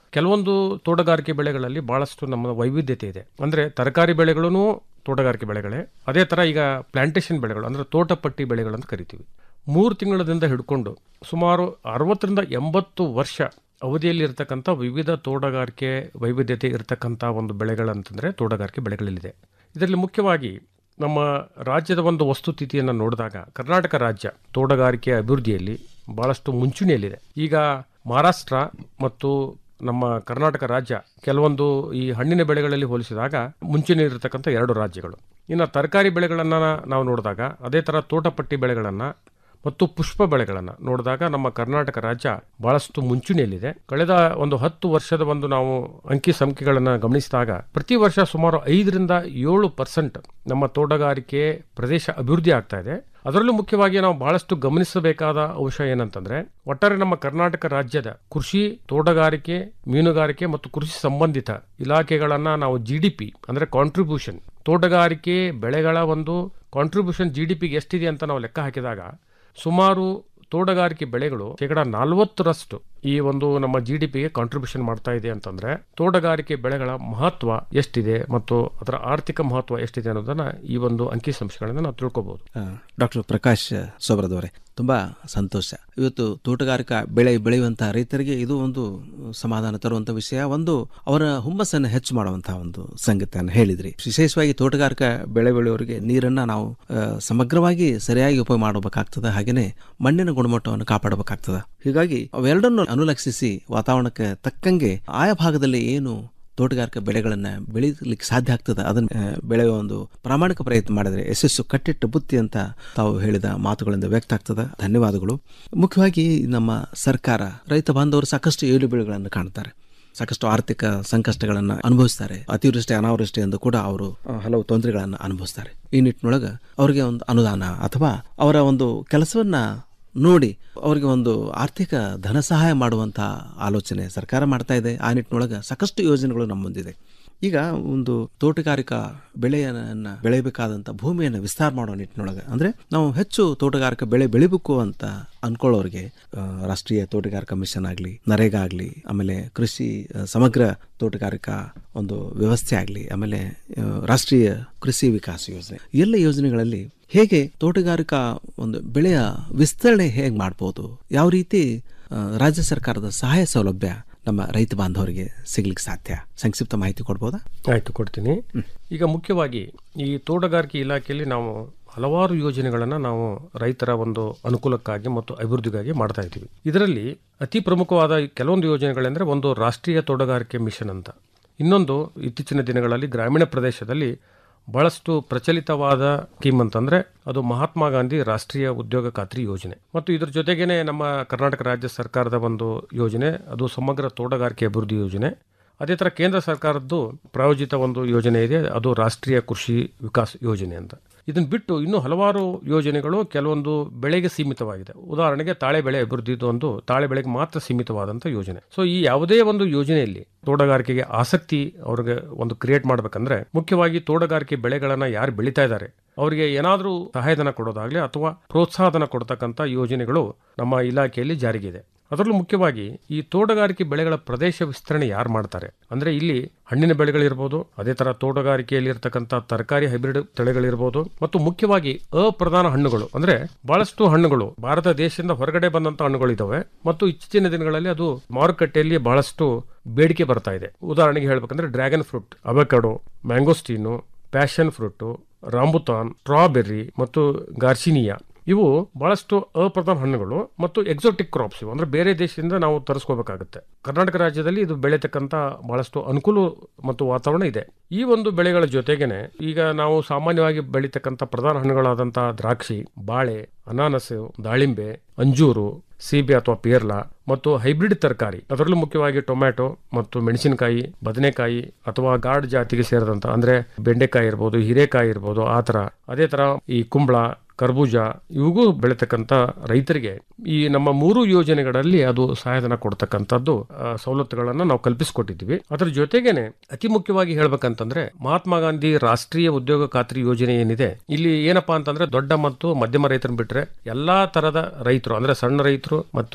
ಕೆಲವೊಂದು ತೋಟಗಾರಿಕೆ ಬೆಳೆಗಳಲ್ಲಿ ಬಹಳಷ್ಟು ನಮ್ಮ ವೈವಿಧ್ಯತೆ ಇದೆ ಅಂದ್ರೆ ತರಕಾರಿ ಬೆಳೆಗಳೂ ತೋಟಗಾರಿಕೆ ಬೆಳೆಗಳೇ ಅದೇ ತರ ಈಗ ಪ್ಲಾಂಟೇಶನ್ ಬೆಳೆಗಳು ಅಂದ್ರೆ ತೋಟಪಟ್ಟಿ ಬೆಳೆಗಳು ಅಂತ ಕರಿತೀವಿ ಮೂರು ತಿಂಗಳದಿಂದ ಹಿಡ್ಕೊಂಡು ಸುಮಾರು ಅರವತ್ತರಿಂದ ಎಂಬತ್ತು ವರ್ಷ ಅವಧಿಯಲ್ಲಿ ಇರತಕ್ಕಂಥ ವಿವಿಧ ತೋಟಗಾರಿಕೆ ವೈವಿಧ್ಯತೆ ಇರತಕ್ಕಂಥ ಒಂದು ಬೆಳೆಗಳಂತಂದ್ರೆ ತೋಟಗಾರಿಕೆ ಬೆಳೆಗಳಲ್ಲಿದೆ ಇದರಲ್ಲಿ ಮುಖ್ಯವಾಗಿ ನಮ್ಮ ರಾಜ್ಯದ ಒಂದು ವಸ್ತುಸ್ಥಿತಿಯನ್ನು ನೋಡಿದಾಗ ಕರ್ನಾಟಕ ರಾಜ್ಯ ತೋಟಗಾರಿಕೆ ಅಭಿವೃದ್ಧಿಯಲ್ಲಿ ಬಹಳಷ್ಟು ಮುಂಚೂಣಿಯಲ್ಲಿದೆ ಈಗ ಮಹಾರಾಷ್ಟ್ರ ಮತ್ತು ನಮ್ಮ ಕರ್ನಾಟಕ ರಾಜ್ಯ ಕೆಲವೊಂದು ಈ ಹಣ್ಣಿನ ಬೆಳೆಗಳಲ್ಲಿ ಹೋಲಿಸಿದಾಗ ಮುಂಚೂಣಿ ಇರತಕ್ಕಂಥ ಎರಡು ರಾಜ್ಯಗಳು ಇನ್ನು ತರಕಾರಿ ಬೆಳೆಗಳನ್ನು ನಾವು ನೋಡಿದಾಗ ಅದೇ ಥರ ತೋಟಪಟ್ಟಿ ಬೆಳೆಗಳನ್ನು ಮತ್ತು ಪುಷ್ಪ ಬೆಳೆಗಳನ್ನು ನೋಡಿದಾಗ ನಮ್ಮ ಕರ್ನಾಟಕ ರಾಜ್ಯ ಬಹಳಷ್ಟು ಮುಂಚೂಣಿಯಲ್ಲಿದೆ ಕಳೆದ ಒಂದು ಹತ್ತು ವರ್ಷದ ಒಂದು ನಾವು ಅಂಕಿ ಸಂಖ್ಯೆಗಳನ್ನು ಗಮನಿಸಿದಾಗ ಪ್ರತಿ ವರ್ಷ ಸುಮಾರು ಐದರಿಂದ ಏಳು ಪರ್ಸೆಂಟ್ ನಮ್ಮ ತೋಟಗಾರಿಕೆ ಪ್ರದೇಶ ಅಭಿವೃದ್ಧಿ ಆಗ್ತಾ ಇದೆ ಅದರಲ್ಲೂ ಮುಖ್ಯವಾಗಿ ನಾವು ಬಹಳಷ್ಟು ಗಮನಿಸಬೇಕಾದ ಅಂಶ ಏನಂತಂದ್ರೆ ಒಟ್ಟಾರೆ ನಮ್ಮ ಕರ್ನಾಟಕ ರಾಜ್ಯದ ಕೃಷಿ ತೋಟಗಾರಿಕೆ ಮೀನುಗಾರಿಕೆ ಮತ್ತು ಕೃಷಿ ಸಂಬಂಧಿತ ಇಲಾಖೆಗಳನ್ನ ನಾವು ಜಿ ಡಿ ಪಿ ಅಂದ್ರೆ ಕಾಂಟ್ರಿಬ್ಯೂಷನ್ ತೋಟಗಾರಿಕೆ ಬೆಳೆಗಳ ಒಂದು ಕಾಂಟ್ರಿಬ್ಯೂಷನ್ ಜಿ ಡಿ ಪಿಗೆ ಎಷ್ಟಿದೆ ಅಂತ ನಾವು ಲೆಕ್ಕ ಹಾಕಿದಾಗ ಸುಮಾರು ತೋಟಗಾರಿಕೆ ಬೆಳೆಗಳು ಶೇಕಡ ನಲವತ್ತರಷ್ಟು ಈ ಒಂದು ನಮ್ಮ ಜಿ ಡಿ ಪಿಗೆ ಕಾಂಟ್ರಿಬ್ಯೂಷನ್ ಮಾಡ್ತಾ ಇದೆ ಅಂತಂದ್ರೆ ತೋಟಗಾರಿಕೆ ಬೆಳೆಗಳ ಮಹತ್ವ ಎಷ್ಟಿದೆ ಮತ್ತು ಅದರ ಆರ್ಥಿಕ ಮಹತ್ವ ಎಷ್ಟಿದೆ ಅನ್ನೋದನ್ನ ಈ ಒಂದು ಅಂಕಿ ಸಂಖ್ಯೆಗಳಿಂದ ನಾವು ತಿಳ್ಕೊಬಹುದು ಡಾಕ್ಟರ್ ಪ್ರಕಾಶ್ ಸೋಬ್ರದವರೇ ತುಂಬಾ ಸಂತೋಷ ಇವತ್ತು ತೋಟಗಾರಿಕಾ ಬೆಳೆ ಬೆಳೆಯುವಂತಹ ರೈತರಿಗೆ ಇದು ಒಂದು ಸಮಾಧಾನ ತರುವಂತ ವಿಷಯ ಒಂದು ಅವರ ಹುಮ್ಮಸ್ಸನ್ನು ಹೆಚ್ಚು ಮಾಡುವಂತಹ ಒಂದು ಸಂಗತಿಯನ್ನು ಹೇಳಿದ್ರಿ ವಿಶೇಷವಾಗಿ ತೋಟಗಾರಿಕಾ ಬೆಳೆ ಬೆಳೆಯುವವರಿಗೆ ನೀರನ್ನ ನಾವು ಆ, ಸಮಗ್ರವಾಗಿ ಸರಿಯಾಗಿ ಉಪಯೋಗ ಮಾಡಬೇಕಾಗ್ತದೆ ಹಾಗೇನೆ ಮಣ್ಣಿನ ಗುಣಮಟ್ಟವನ್ನು ಕಾಪಾಡಬೇಕಾಗ್ತದೆ ಹೀಗಾಗಿ ಅವೆರಡನ್ನು ಅನುಲಕ್ಷಿಸಿ ವಾತಾವರಣಕ್ಕೆ ತಕ್ಕಂಗೆ ಆಯಾ ಭಾಗದಲ್ಲಿ ಏನು ತೋಟಗಾರಿಕಾ ಬೆಳೆಗಳನ್ನ ಬೆಳೀಲಿಕ್ಕೆ ಸಾಧ್ಯ ಆಗ್ತದೆ ಅದನ್ನ ಆ, ಬೆಳೆಯುವ ಒಂದು ಪ್ರಾಮಾಣಿಕ ಪ್ರಯತ್ನ ಮಾಡಿದ್ರೆ ಯಶಸ್ಸು ಕಟ್ಟಿಟ್ಟ ಬುತ್ತಿ ಅಂತ ತಾವು ಹೇಳಿದ ಮಾತುಗಳಿಂದ ವ್ಯಕ್ತ ಆಗ್ತದೆ ಧನ್ಯವಾದಗಳು ಮುಖ್ಯವಾಗಿ ನಮ್ಮ ಸರ್ಕಾರ ರೈತ ಬಾಂಧವರು ಸಾಕಷ್ಟು ಏಳು ಬೆಳೆಗಳನ್ನು ಕಾಣ್ತಾರೆ ಸಾಕಷ್ಟು ಆರ್ಥಿಕ ಸಂಕಷ್ಟಗಳನ್ನು ಅನುಭವಿಸ್ತಾರೆ ಅತಿವೃಷ್ಟಿ ಅನಾವೃಷ್ಟಿ ಎಂದು ಕೂಡ ಅವರು ಆ, ಹಲವು ತೊಂದರೆಗಳನ್ನು ಅನುಭವಿಸ್ತಾರೆ ಈ ನಿಟ್ಟಿನೊಳಗೆ ಅವರಿಗೆ ಒಂದು ಅನುದಾನ ಅಥವಾ ಅವರ ಒಂದು ಕೆಲಸವನ್ನ ನೋಡಿ ಅವರಿಗೆ ಒಂದು ಆರ್ಥಿಕ ಧನ ಸಹಾಯ ಮಾಡುವಂಥ ಆಲೋಚನೆ ಸರ್ಕಾರ ಮಾಡ್ತಾ ಇದೆ ಆ ನಿಟ್ಟಿನೊಳಗೆ ಸಾಕಷ್ಟು ಯೋಜನೆಗಳು ನಮ್ಮ ಮುಂದಿದೆ ಈಗ ಒಂದು ತೋಟಗಾರಿಕಾ ಬೆಳೆಯನ್ನ ಬೆಳೆಯಬೇಕಾದಂಥ ಭೂಮಿಯನ್ನು ವಿಸ್ತಾರ ಮಾಡೋ ನಿಟ್ಟಿನೊಳಗೆ ಅಂದ್ರೆ ನಾವು ಹೆಚ್ಚು ತೋಟಗಾರಿಕಾ ಬೆಳೆ ಬೆಳಿಬೇಕು ಅಂತ ಅನ್ಕೊಳ್ಳೋರಿಗೆ ಆ, ರಾಷ್ಟ್ರೀಯ ತೋಟಗಾರಿಕಾ ಮಿಷನ್ ಆಗಲಿ ನರೇಗಾ ಆಗಲಿ ಆಮೇಲೆ ಕೃಷಿ ಆ, ಸಮಗ್ರ ತೋಟಗಾರಿಕಾ ಒಂದು ವ್ಯವಸ್ಥೆ ಆಗಲಿ ಆಮೇಲೆ ಆ, ರಾಷ್ಟ್ರೀಯ ಕೃಷಿ ವಿಕಾಸ ಯೋಜನೆ ಎಲ್ಲ ಯೋಜನೆಗಳಲ್ಲಿ ಹೇಗೆ ತೋಟಗಾರಿಕಾ ಒಂದು ಬೆಳೆಯ ವಿಸ್ತರಣೆ ಹೇಗೆ ಮಾಡ್ಬೋದು ಯಾವ ರೀತಿ ಆ, ರಾಜ್ಯ ಸರ್ಕಾರದ ಸಹಾಯ ಸೌಲಭ್ಯ ನಮ್ಮ ರೈತ ಬಾಂಧವರಿಗೆ ಸಿಗ್ಲಿಕ್ಕೆ ಸಾಧ್ಯ ಸಂಕ್ಷಿಪ್ತ ಮಾಹಿತಿ ಕೊಡ್ಬೋದಾ ಆಯ್ತು ಕೊಡ್ತೀನಿ ಈಗ ಮುಖ್ಯವಾಗಿ ಈ ತೋಟಗಾರಿಕೆ ಇಲಾಖೆಯಲ್ಲಿ ನಾವು ಹಲವಾರು ಯೋಜನೆಗಳನ್ನು ನಾವು ರೈತರ ಒಂದು ಅನುಕೂಲಕ್ಕಾಗಿ ಮತ್ತು ಅಭಿವೃದ್ಧಿಗಾಗಿ ಮಾಡ್ತಾ ಇದ್ದೀವಿ ಇದರಲ್ಲಿ ಅತಿ ಪ್ರಮುಖವಾದ ಕೆಲವೊಂದು ಯೋಜನೆಗಳೆಂದರೆ ಒಂದು ರಾಷ್ಟ್ರೀಯ ತೋಟಗಾರಿಕೆ ಮಿಷನ್ ಅಂತ ಇನ್ನೊಂದು ಇತ್ತೀಚಿನ ದಿನಗಳಲ್ಲಿ ಗ್ರಾಮೀಣ ಪ್ರದೇಶದಲ್ಲಿ ಬಹಳಷ್ಟು ಪ್ರಚಲಿತವಾದ ಸ್ಕೀಮ್ ಅಂತಂದ್ರೆ ಅದು ಮಹಾತ್ಮ ಗಾಂಧಿ ರಾಷ್ಟ್ರೀಯ ಉದ್ಯೋಗ ಖಾತ್ರಿ ಯೋಜನೆ ಮತ್ತು ಇದ್ರ ಜೊತೆಗೇನೆ ನಮ್ಮ ಕರ್ನಾಟಕ ರಾಜ್ಯ ಸರ್ಕಾರದ ಒಂದು ಯೋಜನೆ ಅದು ಸಮಗ್ರ ತೋಟಗಾರಿಕೆ ಅಭಿವೃದ್ಧಿ ಯೋಜನೆ ಅದೇ ಥರ ಕೇಂದ್ರ ಸರ್ಕಾರದ್ದು ಪ್ರಾಯೋಜಿತ ಒಂದು ಯೋಜನೆ ಇದೆ ಅದು ರಾಷ್ಟ್ರೀಯ ಕೃಷಿ ವಿಕಾಸ್ ಯೋಜನೆ ಅಂತ ಇದನ್ನು ಬಿಟ್ಟು ಇನ್ನೂ ಹಲವಾರು ಯೋಜನೆಗಳು ಕೆಲವೊಂದು ಬೆಳೆಗೆ ಸೀಮಿತವಾಗಿದೆ ಉದಾಹರಣೆಗೆ ತಾಳೆ ಬೆಳೆ ಅಭಿವೃದ್ಧಿದು ಒಂದು ತಾಳೆ ಬೆಳೆಗೆ ಮಾತ್ರ ಸೀಮಿತವಾದಂಥ ಯೋಜನೆ ಸೊ ಈ ಯಾವುದೇ ಒಂದು ಯೋಜನೆಯಲ್ಲಿ ತೋಟಗಾರಿಕೆಗೆ ಆಸಕ್ತಿ ಅವ್ರಿಗೆ ಒಂದು ಕ್ರಿಯೇಟ್ ಮಾಡ್ಬೇಕಂದ್ರೆ ಮುಖ್ಯವಾಗಿ ತೋಟಗಾರಿಕೆ ಬೆಳೆಗಳನ್ನ ಯಾರು ಬೆಳೀತಾ ಇದ್ದಾರೆ ಅವರಿಗೆ ಏನಾದರೂ ಸಹಾಯಧನ ಕೊಡೋದಾಗ್ಲಿ ಅಥವಾ ಪ್ರೋತ್ಸಾಹಧನ ಕೊಡ್ತಕ್ಕಂಥ ಯೋಜನೆಗಳು ನಮ್ಮ ಇಲಾಖೆಯಲ್ಲಿ ಜಾರಿಗಿದೆ ಅದರಲ್ಲೂ ಮುಖ್ಯವಾಗಿ ಈ ತೋಟಗಾರಿಕೆ ಬೆಳೆಗಳ ಪ್ರದೇಶ ವಿಸ್ತರಣೆ ಯಾರು ಮಾಡ್ತಾರೆ ಅಂದ್ರೆ ಇಲ್ಲಿ ಹಣ್ಣಿನ ಬೆಳೆಗಳಿರ್ಬೋದು ಅದೇ ತರ ತೋಟಗಾರಿಕೆಯಲ್ಲಿ ಇರತಕ್ಕಂಥ ತರಕಾರಿ ಹೈಬ್ರಿಡ್ ತಳಿಗಳಿರ್ಬೋದು ಮತ್ತು ಮುಖ್ಯವಾಗಿ ಅಪ್ರಧಾನ ಹಣ್ಣುಗಳು ಅಂದ್ರೆ ಬಹಳಷ್ಟು ಹಣ್ಣುಗಳು ಭಾರತ ದೇಶದಿಂದ ಹೊರಗಡೆ ಬಂದಂತ ಹಣ್ಣುಗಳು ಇದಾವೆ ಮತ್ತು ಇತ್ತೀಚಿನ ದಿನಗಳಲ್ಲಿ ಅದು ಮಾರುಕಟ್ಟೆಯಲ್ಲಿ ಬಹಳಷ್ಟು ಬೇಡಿಕೆ ಬರ್ತಾ ಇದೆ ಉದಾಹರಣೆಗೆ ಹೇಳ್ಬೇಕಂದ್ರೆ dragon fruit avocado mangosteen passion fruit rambutan strawberry ಮತ್ತು ಗಾರ್ಸಿನಿಯಾ ಇವು ಬಹಳಷ್ಟು ಅಪ್ರಧಾನ ಹಣ್ಣುಗಳು ಮತ್ತು ಎಕ್ಸೋಟಿಕ್ ಕ್ರಾಪ್ಸ್ ಇವು ಅಂದ್ರೆ ಬೇರೆ ದೇಶದಿಂದ ನಾವು ತರಿಸ್ಕೋಬೇಕಾಗುತ್ತೆ ಕರ್ನಾಟಕ ರಾಜ್ಯದಲ್ಲಿ ಇದು ಬೆಳೆತಕ್ಕಂತ ಬಹಳಷ್ಟು ಅನುಕೂಲ ಮತ್ತು ವಾತಾವರಣ ಇದೆ ಈ ಒಂದು ಬೆಳೆಗಳ ಜೊತೆಗೇನೆ ಈಗ ನಾವು ಸಾಮಾನ್ಯವಾಗಿ ಬೆಳೀತಕ್ಕಂಥ ಪ್ರಧಾನ ಹಣ್ಣುಗಳಾದಂತಹ ದ್ರಾಕ್ಷಿ ಬಾಳೆ ಅನಾನಸು ದಾಳಿಂಬೆ ಅಂಜೂರು ಸೀಬೆ ಅಥವಾ ಪೇರ್ಲ ಮತ್ತು ಹೈಬ್ರಿಡ್ ತರಕಾರಿ ಅದರಲ್ಲೂ ಮುಖ್ಯವಾಗಿ ಟೊಮ್ಯಾಟೊ ಮತ್ತು ಮೆಣಸಿನಕಾಯಿ ಬದನೆಕಾಯಿ ಅಥವಾ ಗಾರ್ಡ್ ಜಾತಿಗೆ ಸೇರಿದಂತ ಅಂದ್ರೆ ಬೆಂಡೆಕಾಯಿ ಇರ್ಬೋದು ಹೀರೆಕಾಯಿ ಇರ್ಬೋದು ಆ ತರ ಅದೇ ತರ ಈ ಕುಂಬಳ ಕರ್ಬೂಜ ಇವಿಗೂ ಬೆಳೀತಕ್ಕಂಥ ರೈತರಿಗೆ ಈ ನಮ್ಮ ಮೂರು ಯೋಜನೆಗಳಲ್ಲಿ ಅದು ಸಹಾಯಧನ ಕೊಡ್ತಕ್ಕಂಥದ್ದು ಆ, ಸವಲತ್ತುಗಳನ್ನ ನಾವು ಕಲ್ಪಿಸಿಕೊಟ್ಟಿದ್ದೀವಿ ಅದರ ಜೊತೆಗೇನೆ ಅತಿ ಮುಖ್ಯವಾಗಿ ಹೇಳ್ಬೇಕಂತಂದ್ರೆ ಮಹಾತ್ಮ ಗಾಂಧಿ ರಾಷ್ಟ್ರೀಯ ಉದ್ಯೋಗ ಖಾತ್ರಿ ಯೋಜನೆ ಏನಿದೆ ಇಲ್ಲಿ ಏನಪ್ಪಾ ಅಂತಂದ್ರೆ ದೊಡ್ಡ ಮತ್ತು ಮಧ್ಯಮ ರೈತರನ್ನ ಬಿಟ್ರೆ ಎಲ್ಲಾ ತರದ ರೈತರು ಅಂದ್ರೆ ಸಣ್ಣ ರೈತರು ಮತ್ತು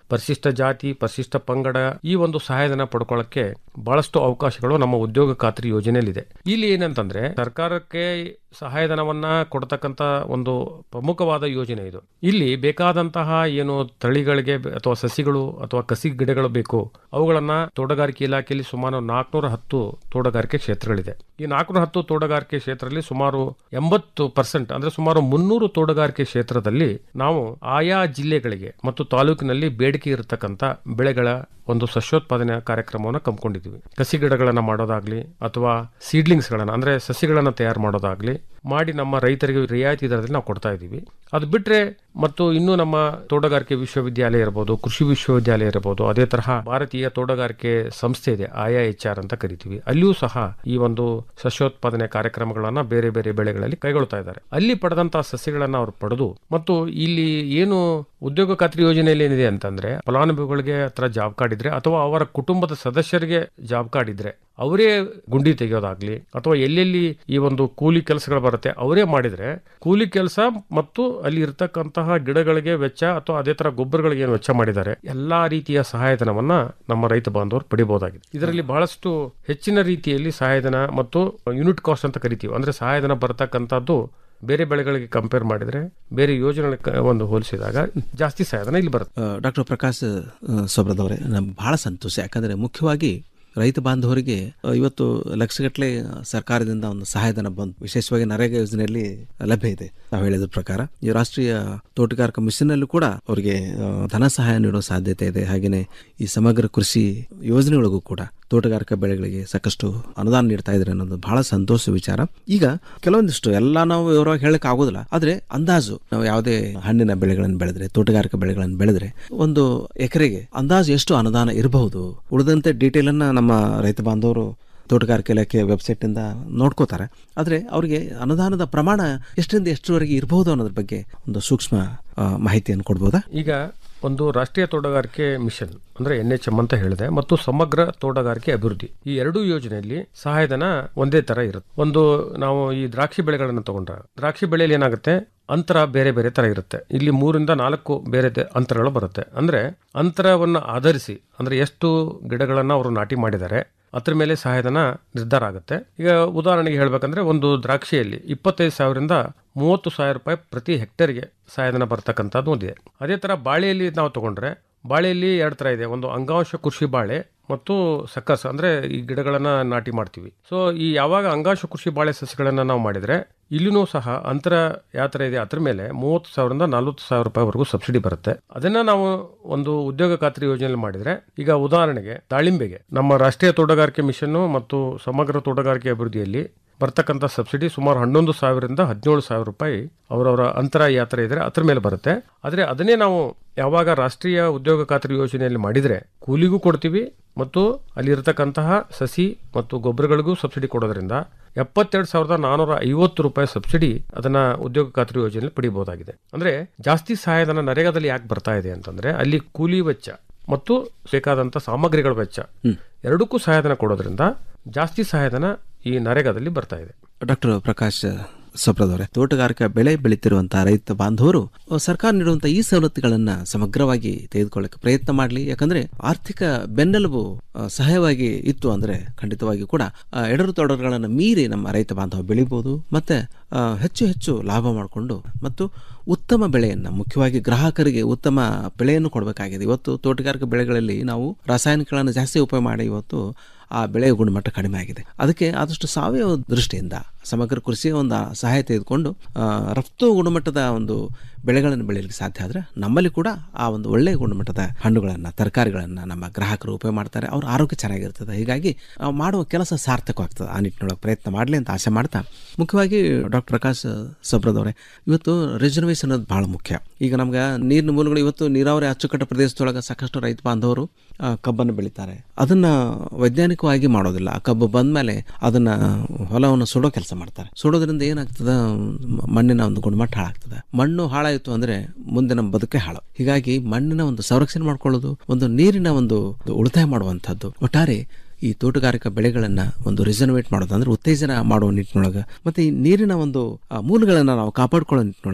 ಪರಿಶಿಷ್ಟ ಜಾತಿ ಪರಿಶಿಷ್ಟ ಪಂಗಡ ಈ ಒಂದು ಸಹಾಯಧನ ಪಡ್ಕೊಳ್ಳಕ್ಕೆ ಬಹಳಷ್ಟು ಅವಕಾಶಗಳು ನಮ್ಮ ಉದ್ಯೋಗ ಖಾತ್ರಿ ಯೋಜನೆಯಲ್ಲಿದೆ ಇಲ್ಲಿ ಏನಂತಂದ್ರೆ ಸರ್ಕಾರಕ್ಕೆ ಸಹಾಯಧನವನ್ನ ಕೊಡ್ತಕ್ಕಂತ ಒಂದು ಪ್ರಮುಖವಾದ ಯೋಜನೆ ಇದು ಇಲ್ಲಿ ಬೇಕಾದಂತಹ ಏನು ತಳಿಗಳಿಗೆ ಬೆ- ಅಥವಾ ಸಸಿಗಳು ಅಥವಾ ಕಸಿ ಗಿಡಗಳು ಬೇಕು ಅವುಗಳನ್ನ ತೋಟಗಾರಿಕೆ ಇಲಾಖೆಯಲ್ಲಿ ಸುಮಾರು ನಾಲ್ಕುನೂರ ಹತ್ತು ತೋಟಗಾರಿಕೆ ಕ್ಷೇತ್ರಗಳಿದೆ ಈ ನಾಲ್ಕುನೂರ ಹತ್ತು ತೋಟಗಾರಿಕೆ ಕ್ಷೇತ್ರದಲ್ಲಿ ಸುಮಾರು ಎಂಬತ್ತು ಪರ್ಸೆಂಟ್ ಅಂದ್ರೆ ಸುಮಾರು ಮುನ್ನೂರು ತೋಟಗಾರಿಕೆ ಕ್ಷೇತ್ರದಲ್ಲಿ ನಾವು ಆಯಾ ಜಿಲ್ಲೆಗಳಿಗೆ ಮತ್ತು ತಾಲೂಕಿನಲ್ಲಿ ಬೇಡಿಕೆ ಇರತಕ್ಕಂತ ಬೆಳೆಗಳ ಒಂದು ಸಸ್ಯೋತ್ಪಾದನೆ ಕಾರ್ಯಕ್ರಮವನ್ನು ಕಂಕೊಂಡಿದ್ದೀವಿ ಕಸಿ ಗಿಡಗಳನ್ನ ಮಾಡೋದಾಗ್ಲಿ ಅಥವಾ ಸೀಡ್ಲಿಂಗ್ಸ್ ಗಳನ್ನ ಅಂದ್ರೆ ಸಸಿಗಳನ್ನ ತಯಾರು ಮಾಡೋದಾಗ್ಲಿ ಮಾಡಿ ನಮ್ಮ ರೈತರಿಗೆ ರಿಯಾಯಿತಿ ದರದಲ್ಲಿ ನಾವು ಕೊಡ್ತಾ ಇದ್ದೀವಿ ಅದು ಬಿಟ್ರೆ ಮತ್ತು ಇನ್ನು ನಮ್ಮ ತೋಟಗಾರಿಕೆ ವಿಶ್ವವಿದ್ಯಾಲಯ ಇರಬಹುದು ಕೃಷಿ ವಿಶ್ವವಿದ್ಯಾಲಯ ಇರಬಹುದು ಅದೇ ತರಹ ಭಾರತೀಯ ತೋಟಗಾರಿಕೆ ಸಂಸ್ಥೆ ಇದೆ ಐ ಎಚ್ ಆರ್ ಅಂತ ಕರಿತೀವಿ ಅಲ್ಲಿಯೂ ಸಹ ಈ ಒಂದು ಸಸ್ಯೋತ್ಪಾದನೆ ಕಾರ್ಯಕ್ರಮಗಳನ್ನ ಬೇರೆ ಬೇರೆ ಬೆಳೆಗಳಲ್ಲಿ ಕೈಗೊಳ್ತಾ ಇದ್ದಾರೆ ಅಲ್ಲಿ ಪಡೆದಂತಹ ಸಸ್ಯಗಳನ್ನ ಅವರು ಪಡೆದು ಮತ್ತು ಇಲ್ಲಿ ಏನು ಉದ್ಯೋಗ ಖಾತ್ರಿ ಯೋಜನೆಯಲ್ಲಿ ಏನಿದೆ ಅಂತಂದ್ರೆ ಫಲಾನುಭವಿಗಳಿಗೆ ಹತ್ರ ಜಾಬ್ ಕಾರ್ಡ್ ಇದ್ರೆ ಅಥವಾ ಅವರ ಕುಟುಂಬದ ಸದಸ್ಯರಿಗೆ ಜಾಬ್ ಕಾರ್ಡ್ ಇದ್ರೆ ಅವರೇ ಗುಂಡಿ ತೆಗೆಯೋದಾಗ್ಲಿ ಅಥವಾ ಎಲ್ಲೆಲ್ಲಿ ಈ ಒಂದು ಕೂಲಿ ಕೆಲಸಗಳು ಬರುತ್ತೆ ಅವರೇ ಮಾಡಿದ್ರೆ ಕೂಲಿ ಕೆಲಸ ಮತ್ತು ಅಲ್ಲಿ ಇರ್ತಕ್ಕಂತಹ ಗಿಡಗಳಿಗೆ ವೆಚ್ಚ ಅಥವಾ ಅದೇ ತರ ಗೊಬ್ಬರಗಳಿಗೆ ಏನು ವೆಚ್ಚ ಮಾಡಿದ್ದಾರೆ ಎಲ್ಲಾ ರೀತಿಯ ಸಹಾಯಧನವನ್ನ ನಮ್ಮ ರೈತ ಬಾಂಧವರು ಪಡಿಬಹುದಾಗಿದೆ ಇದರಲ್ಲಿ ಬಹಳಷ್ಟು ಹೆಚ್ಚಿನ ರೀತಿಯಲ್ಲಿ ಸಹಾಯಧನ ಮತ್ತು ಯೂನಿಟ್ ಕಾಸ್ಟ್ ಅಂತ ಕರಿತೀವಿ ಅಂದ್ರೆ ಸಹಾಯಧನ ಬರತಕ್ಕಂಥದ್ದು ಬೇರೆ ಬೆಳೆಗಳಿಗೆ ಕಂಪೇರ್ ಮಾಡಿದ್ರೆ ಬೇರೆ ಯೋಜನೆಗಳಿಗೆ ಕ- ಒಂದು ಹೋಲಿಸಿದಾಗ ಜಾಸ್ತಿ ಸಹಾಯಧನ ಇಲ್ಲಿ ಬರುತ್ತೆ ಡಾಕ್ಟರ್ ಪ್ರಕಾಶ್ ಸೊಬ್ರದವರೇ ನಮ್ಗೆ ಬಹಳ ಸಂತೋಷ ಯಾಕಂದರೆ ಮುಖ್ಯವಾಗಿ ರೈತ ಬಾಂಧವರಿಗೆ ಆ, ಇವತ್ತು ಲಕ್ಷಗಟ್ಟಲೆ ಸರ್ಕಾರದಿಂದ ಒಂದು ಸಹಾಯಧನ ಬಂದು ವಿಶೇಷವಾಗಿ ನರೇಗಾ ಯೋಜನೆಯಲ್ಲಿ ಲಭ್ಯ ಇದೆ ನಾವು ಹೇಳಿದ ಪ್ರಕಾರ ಈ ರಾಷ್ಟ್ರೀಯ ತೋಟಗಾರಿಕಾ ಮಿಷನ್ನಲ್ಲೂ ಕೂಡ ಅವರಿಗೆ ಆ, ಧನ ಸಹಾಯ ನೀಡೋ ಸಾಧ್ಯತೆ ಇದೆ ಹಾಗೆಯೇ ಈ ಸಮಗ್ರ ಕೃಷಿ ಯೋಜನೆಯೊಳಗೂ ಕೂಡ ತೋಟಗಾರಿಕಾ ಬೆಳೆಗಳಿಗೆ ಸಾಕಷ್ಟು ಅನುದಾನ ನೀಡ್ತಾ ಇದ್ದಾರೆ ಅನ್ನೋದು ಬಹಳ ಸಂತೋಷ ವಿಚಾರ ಈಗ ಕೆಲವೊಂದಿಷ್ಟು ಎಲ್ಲ ನಾವು ವಿವರವಾಗಿ ಹೇಳಕ್ ಆಗೋದಿಲ್ಲ ಆದ್ರೆ ಅಂದಾಜು ನಾವು ಯಾವುದೇ ಹಣ್ಣಿನ ಬೆಳೆಗಳನ್ನು ಬೆಳೆದ್ರೆ ತೋಟಗಾರಿಕಾ ಬೆಳೆಗಳನ್ನು ಬೆಳೆದ್ರೆ ಒಂದು ಎಕರೆಗೆ ಅಂದಾಜು ಎಷ್ಟು ಅನುದಾನ ಇರಬಹುದು ಉಳಿದಂತೆ ಡೀಟೇಲ್ ಅನ್ನ ನಮ್ಮ ರೈತ ಬಾಂಧವರು ತೋಟಗಾರಿಕೆ ಇಲಾಖೆ ವೆಬ್ಸೈಟ್ ಇಂದ ನೋಡ್ಕೋತಾರೆ ಆದ್ರೆ ಅವರಿಗೆ ಅನುದಾನದ ಪ್ರಮಾಣ ಎಷ್ಟರಿಂದ ಎಷ್ಟರವರೆಗೆ ಇರಬಹುದು ಅನ್ನೋದ್ರ ಬಗ್ಗೆ ಒಂದು ಸೂಕ್ಷ್ಮ ಆ, ಮಾಹಿತಿಯನ್ನು ಕೊಡ್ಬೋದಾ ಈಗ ಒಂದು ರಾಷ್ಟ್ರೀಯ ತೋಟಗಾರಿಕೆ ಮಿಷನ್ ಅಂದ್ರೆ ಎನ್ ಎಚ್ ಎಂ ಅಂತ ಹೇಳಿದೆ ಮತ್ತು ಸಮಗ್ರ ತೋಟಗಾರಿಕೆ ಅಭಿವೃದ್ಧಿ ಈ ಎರಡೂ ಯೋಜನೆಯಲ್ಲಿ ಸಹಾಯಧನ ಒಂದೇ ತರ ಇರುತ್ತೆ ಒಂದು ನಾವು ಈ ದ್ರಾಕ್ಷಿ ಬೆಳೆಗಳನ್ನು ತಗೊಂಡ್ರೆ ದ್ರಾಕ್ಷಿ ಬೆಳೆಯಲ್ಲಿ ಏನಾಗುತ್ತೆ ಅಂತರ ಬೇರೆ ಬೇರೆ ತರ ಇರುತ್ತೆ ಇಲ್ಲಿ ಮೂರಿಂದ ನಾಲ್ಕು ಬೇರೆ ತೆ- ಅಂತರಗಳು ಬರುತ್ತೆ ಅಂದ್ರೆ ಅಂತರವನ್ನು ಆಧರಿಸಿ ಅಂದ್ರೆ ಎಷ್ಟು ಗಿಡಗಳನ್ನ ಅವರು ನಾಟಿ ಮಾಡಿದ್ದಾರೆ ಅದ್ರ ಮೇಲೆ ಸಹಾಯಧನ ನಿರ್ಧಾರ ಆಗುತ್ತೆ ಈಗ ಉದಾಹರಣೆಗೆ ಹೇಳ್ಬೇಕಂದ್ರೆ ಒಂದು ದ್ರಾಕ್ಷಿಯಲ್ಲಿ ಇಪ್ಪತ್ತೈದು ಸಾವಿರದಿಂದ ಮೂವತ್ತು ಸಾವಿರ ರೂಪಾಯಿ ಪ್ರತಿ ಹೆಕ್ಟೇರ್ಗೆ ಸಹಾಯಧನ ಬರ್ತಕ್ಕಂಥದ್ದು ಒಂದಿದೆ ಅದೇ ತರ ಬಾಳೆಯಲ್ಲಿ ನಾವು ತಗೊಂಡ್ರೆ ಬಾಳೆಯಲ್ಲಿ ಎರಡು ತರ ಇದೆ ಒಂದು ಅಂಗಾಂಶ ಕೃಷಿ ಬಾಳೆ ಮತ್ತು ಸಕ್ಕಸ್ ಅಂದ್ರೆ ಈ ಗಿಡಗಳನ್ನ ನಾಟಿ ಮಾಡ್ತೀವಿ ಸೊ ಈ ಯಾವಾಗ ಅಂಗಾಂಶ ಕೃಷಿ ಬಾಳೆ ಸಸ್ಯಗಳನ್ನ ನಾವು ಮಾಡಿದ್ರೆ ಇಲ್ಲಿನೂ ಸಹ ಅಂತರ ಯಾವ ತರ ಇದೆ ಅದ್ರ ಮೇಲೆ ಮೂವತ್ತು ಸಾವಿರದಿಂದ ನಲವತ್ತು ಸಾವಿರ ರೂಪಾಯಿವರೆಗೂ ಸಬ್ಸಿಡಿ ಬರುತ್ತೆ ಅದನ್ನ ನಾವು ಒಂದು ಉದ್ಯೋಗ ಖಾತ್ರಿ ಯೋಜನೆಯಲ್ಲಿ ಮಾಡಿದ್ರೆ ಈಗ ಉದಾಹರಣೆಗೆ ದಾಳಿಂಬೆಗೆ ನಮ್ಮ ರಾಷ್ಟ್ರೀಯ ತೋಟಗಾರಿಕೆ ಮಿಷನ್ ಮತ್ತು ಸಮಗ್ರ ತೋಟಗಾರಿಕೆ ಅಭಿವೃದ್ಧಿಯಲ್ಲಿ ಬರ್ತಕ್ಕಂಥ ಸಬ್ಸಿಡಿ ಸುಮಾರು ಹನ್ನೊಂದು ಸಾವಿರದಿಂದ ಹದಿನೇಳು ಸಾವಿರ ರೂಪಾಯಿ ಅವರವರ ಅಂತರ ಯಾತ್ರೆ ಇದ್ರೆ ಅದ್ರ ಮೇಲೆ ಬರುತ್ತೆ ಆದರೆ ಅದನ್ನೇ ನಾವು ಯಾವಾಗ ರಾಷ್ಟ್ರೀಯ ಉದ್ಯೋಗ ಖಾತ್ರಿ ಯೋಜನೆಯಲ್ಲಿ ಮಾಡಿದ್ರೆ ಕೂಲಿಗೂ ಕೊಡ್ತೀವಿ ಮತ್ತು ಅಲ್ಲಿರ್ತಕ್ಕಂತಹ ಸಸಿ ಮತ್ತು ಗೊಬ್ಬರಗಳಿಗೂ ಸಬ್ಸಿಡಿ ಕೊಡೋದ್ರಿಂದ ಎಪ್ಪತ್ತೆರಡು ಸಾವಿರದ ನಾನೂರ ಐವತ್ತು ರೂಪಾಯಿ ಸಬ್ಸಿಡಿ ಅದನ್ನ ಉದ್ಯೋಗ ಖಾತ್ರಿ ಯೋಜನೆಯಲ್ಲಿ ಪಡಿಬಹುದಾಗಿದೆ ಅಂದ್ರೆ ಜಾಸ್ತಿ ಸಹಾಯಧನ ನರೇಗಾದಲ್ಲಿ ಯಾಕೆ ಬರ್ತಾ ಇದೆ ಅಂತಂದ್ರೆ ಅಲ್ಲಿ ಕೂಲಿ ವೆಚ್ಚ ಮತ್ತು ಬೇಕಾದಂತ ಸಾಮಗ್ರಿಗಳ ವೆಚ್ಚ ಎರಡಕ್ಕೂ ಸಹಾಯಧನ ಕೊಡೋದ್ರಿಂದ ಜಾಸ್ತಿ ಸಹಾಯಧನ ಈ ನರೇಗಾದಲ್ಲಿ ಬರ್ತಾ ಇದೆ ಡಾಕ್ಟರ್ ಪ್ರಕಾಶ್ ಸಪ್ರದವರೇ ತೋಟಗಾರಿಕಾ ಬೆಳೆ ಬೆಳೀತಿರುವಂತಹ ರೈತ ಬಾಂಧವರು ಅಹ್, ಸರ್ಕಾರ ನೀಡುವಂತಹ ಈ ಸವಲತ್ತುಗಳನ್ನ ಸಮಗ್ರವಾಗಿ ತೆಗೆದುಕೊಳ್ಳಕ್ಕೆ ಪ್ರಯತ್ನ ಮಾಡಲಿ ಯಾಕಂದ್ರೆ ಆರ್ಥಿಕ ಬೆನ್ನೆಲುಬು ಅಹ್, ಸಹಾಯವಾಗಿ ಇತ್ತು ಅಂದ್ರೆ ಖಂಡಿತವಾಗಿ ಕೂಡ ಅಹ್, ಎಡರು ತೊಡರುಗಳನ್ನು ಮೀರಿ ನಮ್ಮ ರೈತ ಬಾಂಧವ ಬೆಳಿಬಹುದು ಮತ್ತೆ ಅಹ್, ಹೆಚ್ಚು ಹೆಚ್ಚು ಲಾಭ ಮಾಡಿಕೊಂಡು ಮತ್ತು ಉತ್ತಮ ಬೆಳೆಯನ್ನ ಮುಖ್ಯವಾಗಿ ಗ್ರಾಹಕರಿಗೆ ಉತ್ತಮ ಬೆಳೆಯನ್ನು ಕೊಡಬೇಕಾಗಿದೆ ಇವತ್ತು ತೋಟಗಾರಿಕಾ ಬೆಳೆಗಳಲ್ಲಿ ನಾವು ರಾಸಾಯನಿಕಗಳನ್ನು ಜಾಸ್ತಿ ಉಪಯೋಗ ಮಾಡಿ ಇವತ್ತು ಆ ಬೆಳೆಯ ಗುಣಮಟ್ಟ ಕಡಿಮೆ ಆಗಿದೆ ಅದಕ್ಕೆ ಆದಷ್ಟು ಸಾವಯವ ದೃಷ್ಟಿಯಿಂದ ಸಮಗ್ರ ಕೃಷಿಯ ಒಂದು ಸಹಾಯ ತೆಗೆದುಕೊಂಡು ಆ, ರಫ್ತು ಗುಣಮಟ್ಟದ ಒಂದು ಬೆಳೆಗಳನ್ನು ಬೆಳೆಯಲಿಕ್ಕೆ ಸಾಧ್ಯ ಆದರೆ ನಮ್ಮಲ್ಲಿ ಕೂಡ ಆ ಒಂದು ಒಳ್ಳೆಯ ಗುಣಮಟ್ಟದ ಹಣ್ಣುಗಳನ್ನು ತರಕಾರಿಗಳನ್ನು ನಮ್ಮ ಗ್ರಾಹಕರು ಉಪಯೋಗ ಮಾಡ್ತಾರೆ ಅವ್ರ ಆರೋಗ್ಯ ಚೆನ್ನಾಗಿರ್ತದೆ ಹೀಗಾಗಿ ಆ, ಮಾಡುವ ಕೆಲಸ ಸಾರ್ಥಕವಾಗ್ತದೆ ಆ ನಿಟ್ಟಿನೊಳಗೆ ಪ್ರಯತ್ನ ಮಾಡಲಿ ಅಂತ ಆಸೆ ಮಾಡ್ತಾ ಮುಖ್ಯವಾಗಿ ಡಾಕ್ಟರ್ ಪ್ರಕಾಶ್ ಸಬ್ರದವರೇ ಇವತ್ತು ರಿಸರ್ವೇಷನ್ ಅನ್ನೋದು ಭಾಳ ಮುಖ್ಯ ಈಗ ನಮ್ಗೆ ನೀರಿನ ಮೂಲಗಳು ಇವತ್ತು ನೀರಾವರಿ ಅಚ್ಚುಕಟ್ಟ ಪ್ರದೇಶದೊಳಗೆ ಸಾಕಷ್ಟು ರೈತ ಬಾಂಧವರು ಆ, ಕಬ್ಬನ್ನು ಬೆಳೀತಾರೆ ಅದನ್ನ ವೈಜ್ಞಾನಿಕವಾಗಿ ಮಾಡೋದಿಲ್ಲ ಆ ಕಬ್ಬು ಬಂದ್ಮೇಲೆ ಅದನ್ನ ಹೊಲವನ್ನು ಸುಡೋ ಕೆಲಸ ಮಾಡ್ತಾರೆ ಸುಡೋದ್ರಿಂದ ಏನಾಗ್ತದ ಮ- ಮಣ್ಣಿನ ಒಂದು ಗುಣಮಟ್ಟ ಹಾಳಾಗ್ತದೆ ಮಣ್ಣು ಹಾಳಾಯಿತು ಅಂದ್ರೆ ಮುಂದೆ ನಮ್ಮ ಬದುಕೆ ಹಾಳು ಹೀಗಾಗಿ ಮಣ್ಣಿನ ಒಂದು ಸಂರಕ್ಷಣೆ ಮಾಡ್ಕೊಳ್ಳೋದು ಒಂದು ನೀರಿನ ಒಂದು ಉಳಿತಾಯ ಮಾಡುವಂಥದ್ದು ಒಟ್ಟಾರೆ ಈ ತೋಟಗಾರಿಕಾ ಬೆಳೆಗಳನ್ನ ಒಂದು ರಿಸರ್ವೇಟ್ ಮಾಡೋದು ಅಂದ್ರೆ ಉತ್ತೇಜನ ಮಾಡುವ ನಿಟ್ಟಿನೊಳಗೆ ಮತ್ತೆ ಈ ನೀರಿನ ಒಂದು ಆ, ಮೂಲಗಳನ್ನ ನಾವು ಕಾಪಾಡ್ಕೊಳ್ಳೋ ನಿಟ್ಟಿನೊಳಗೆ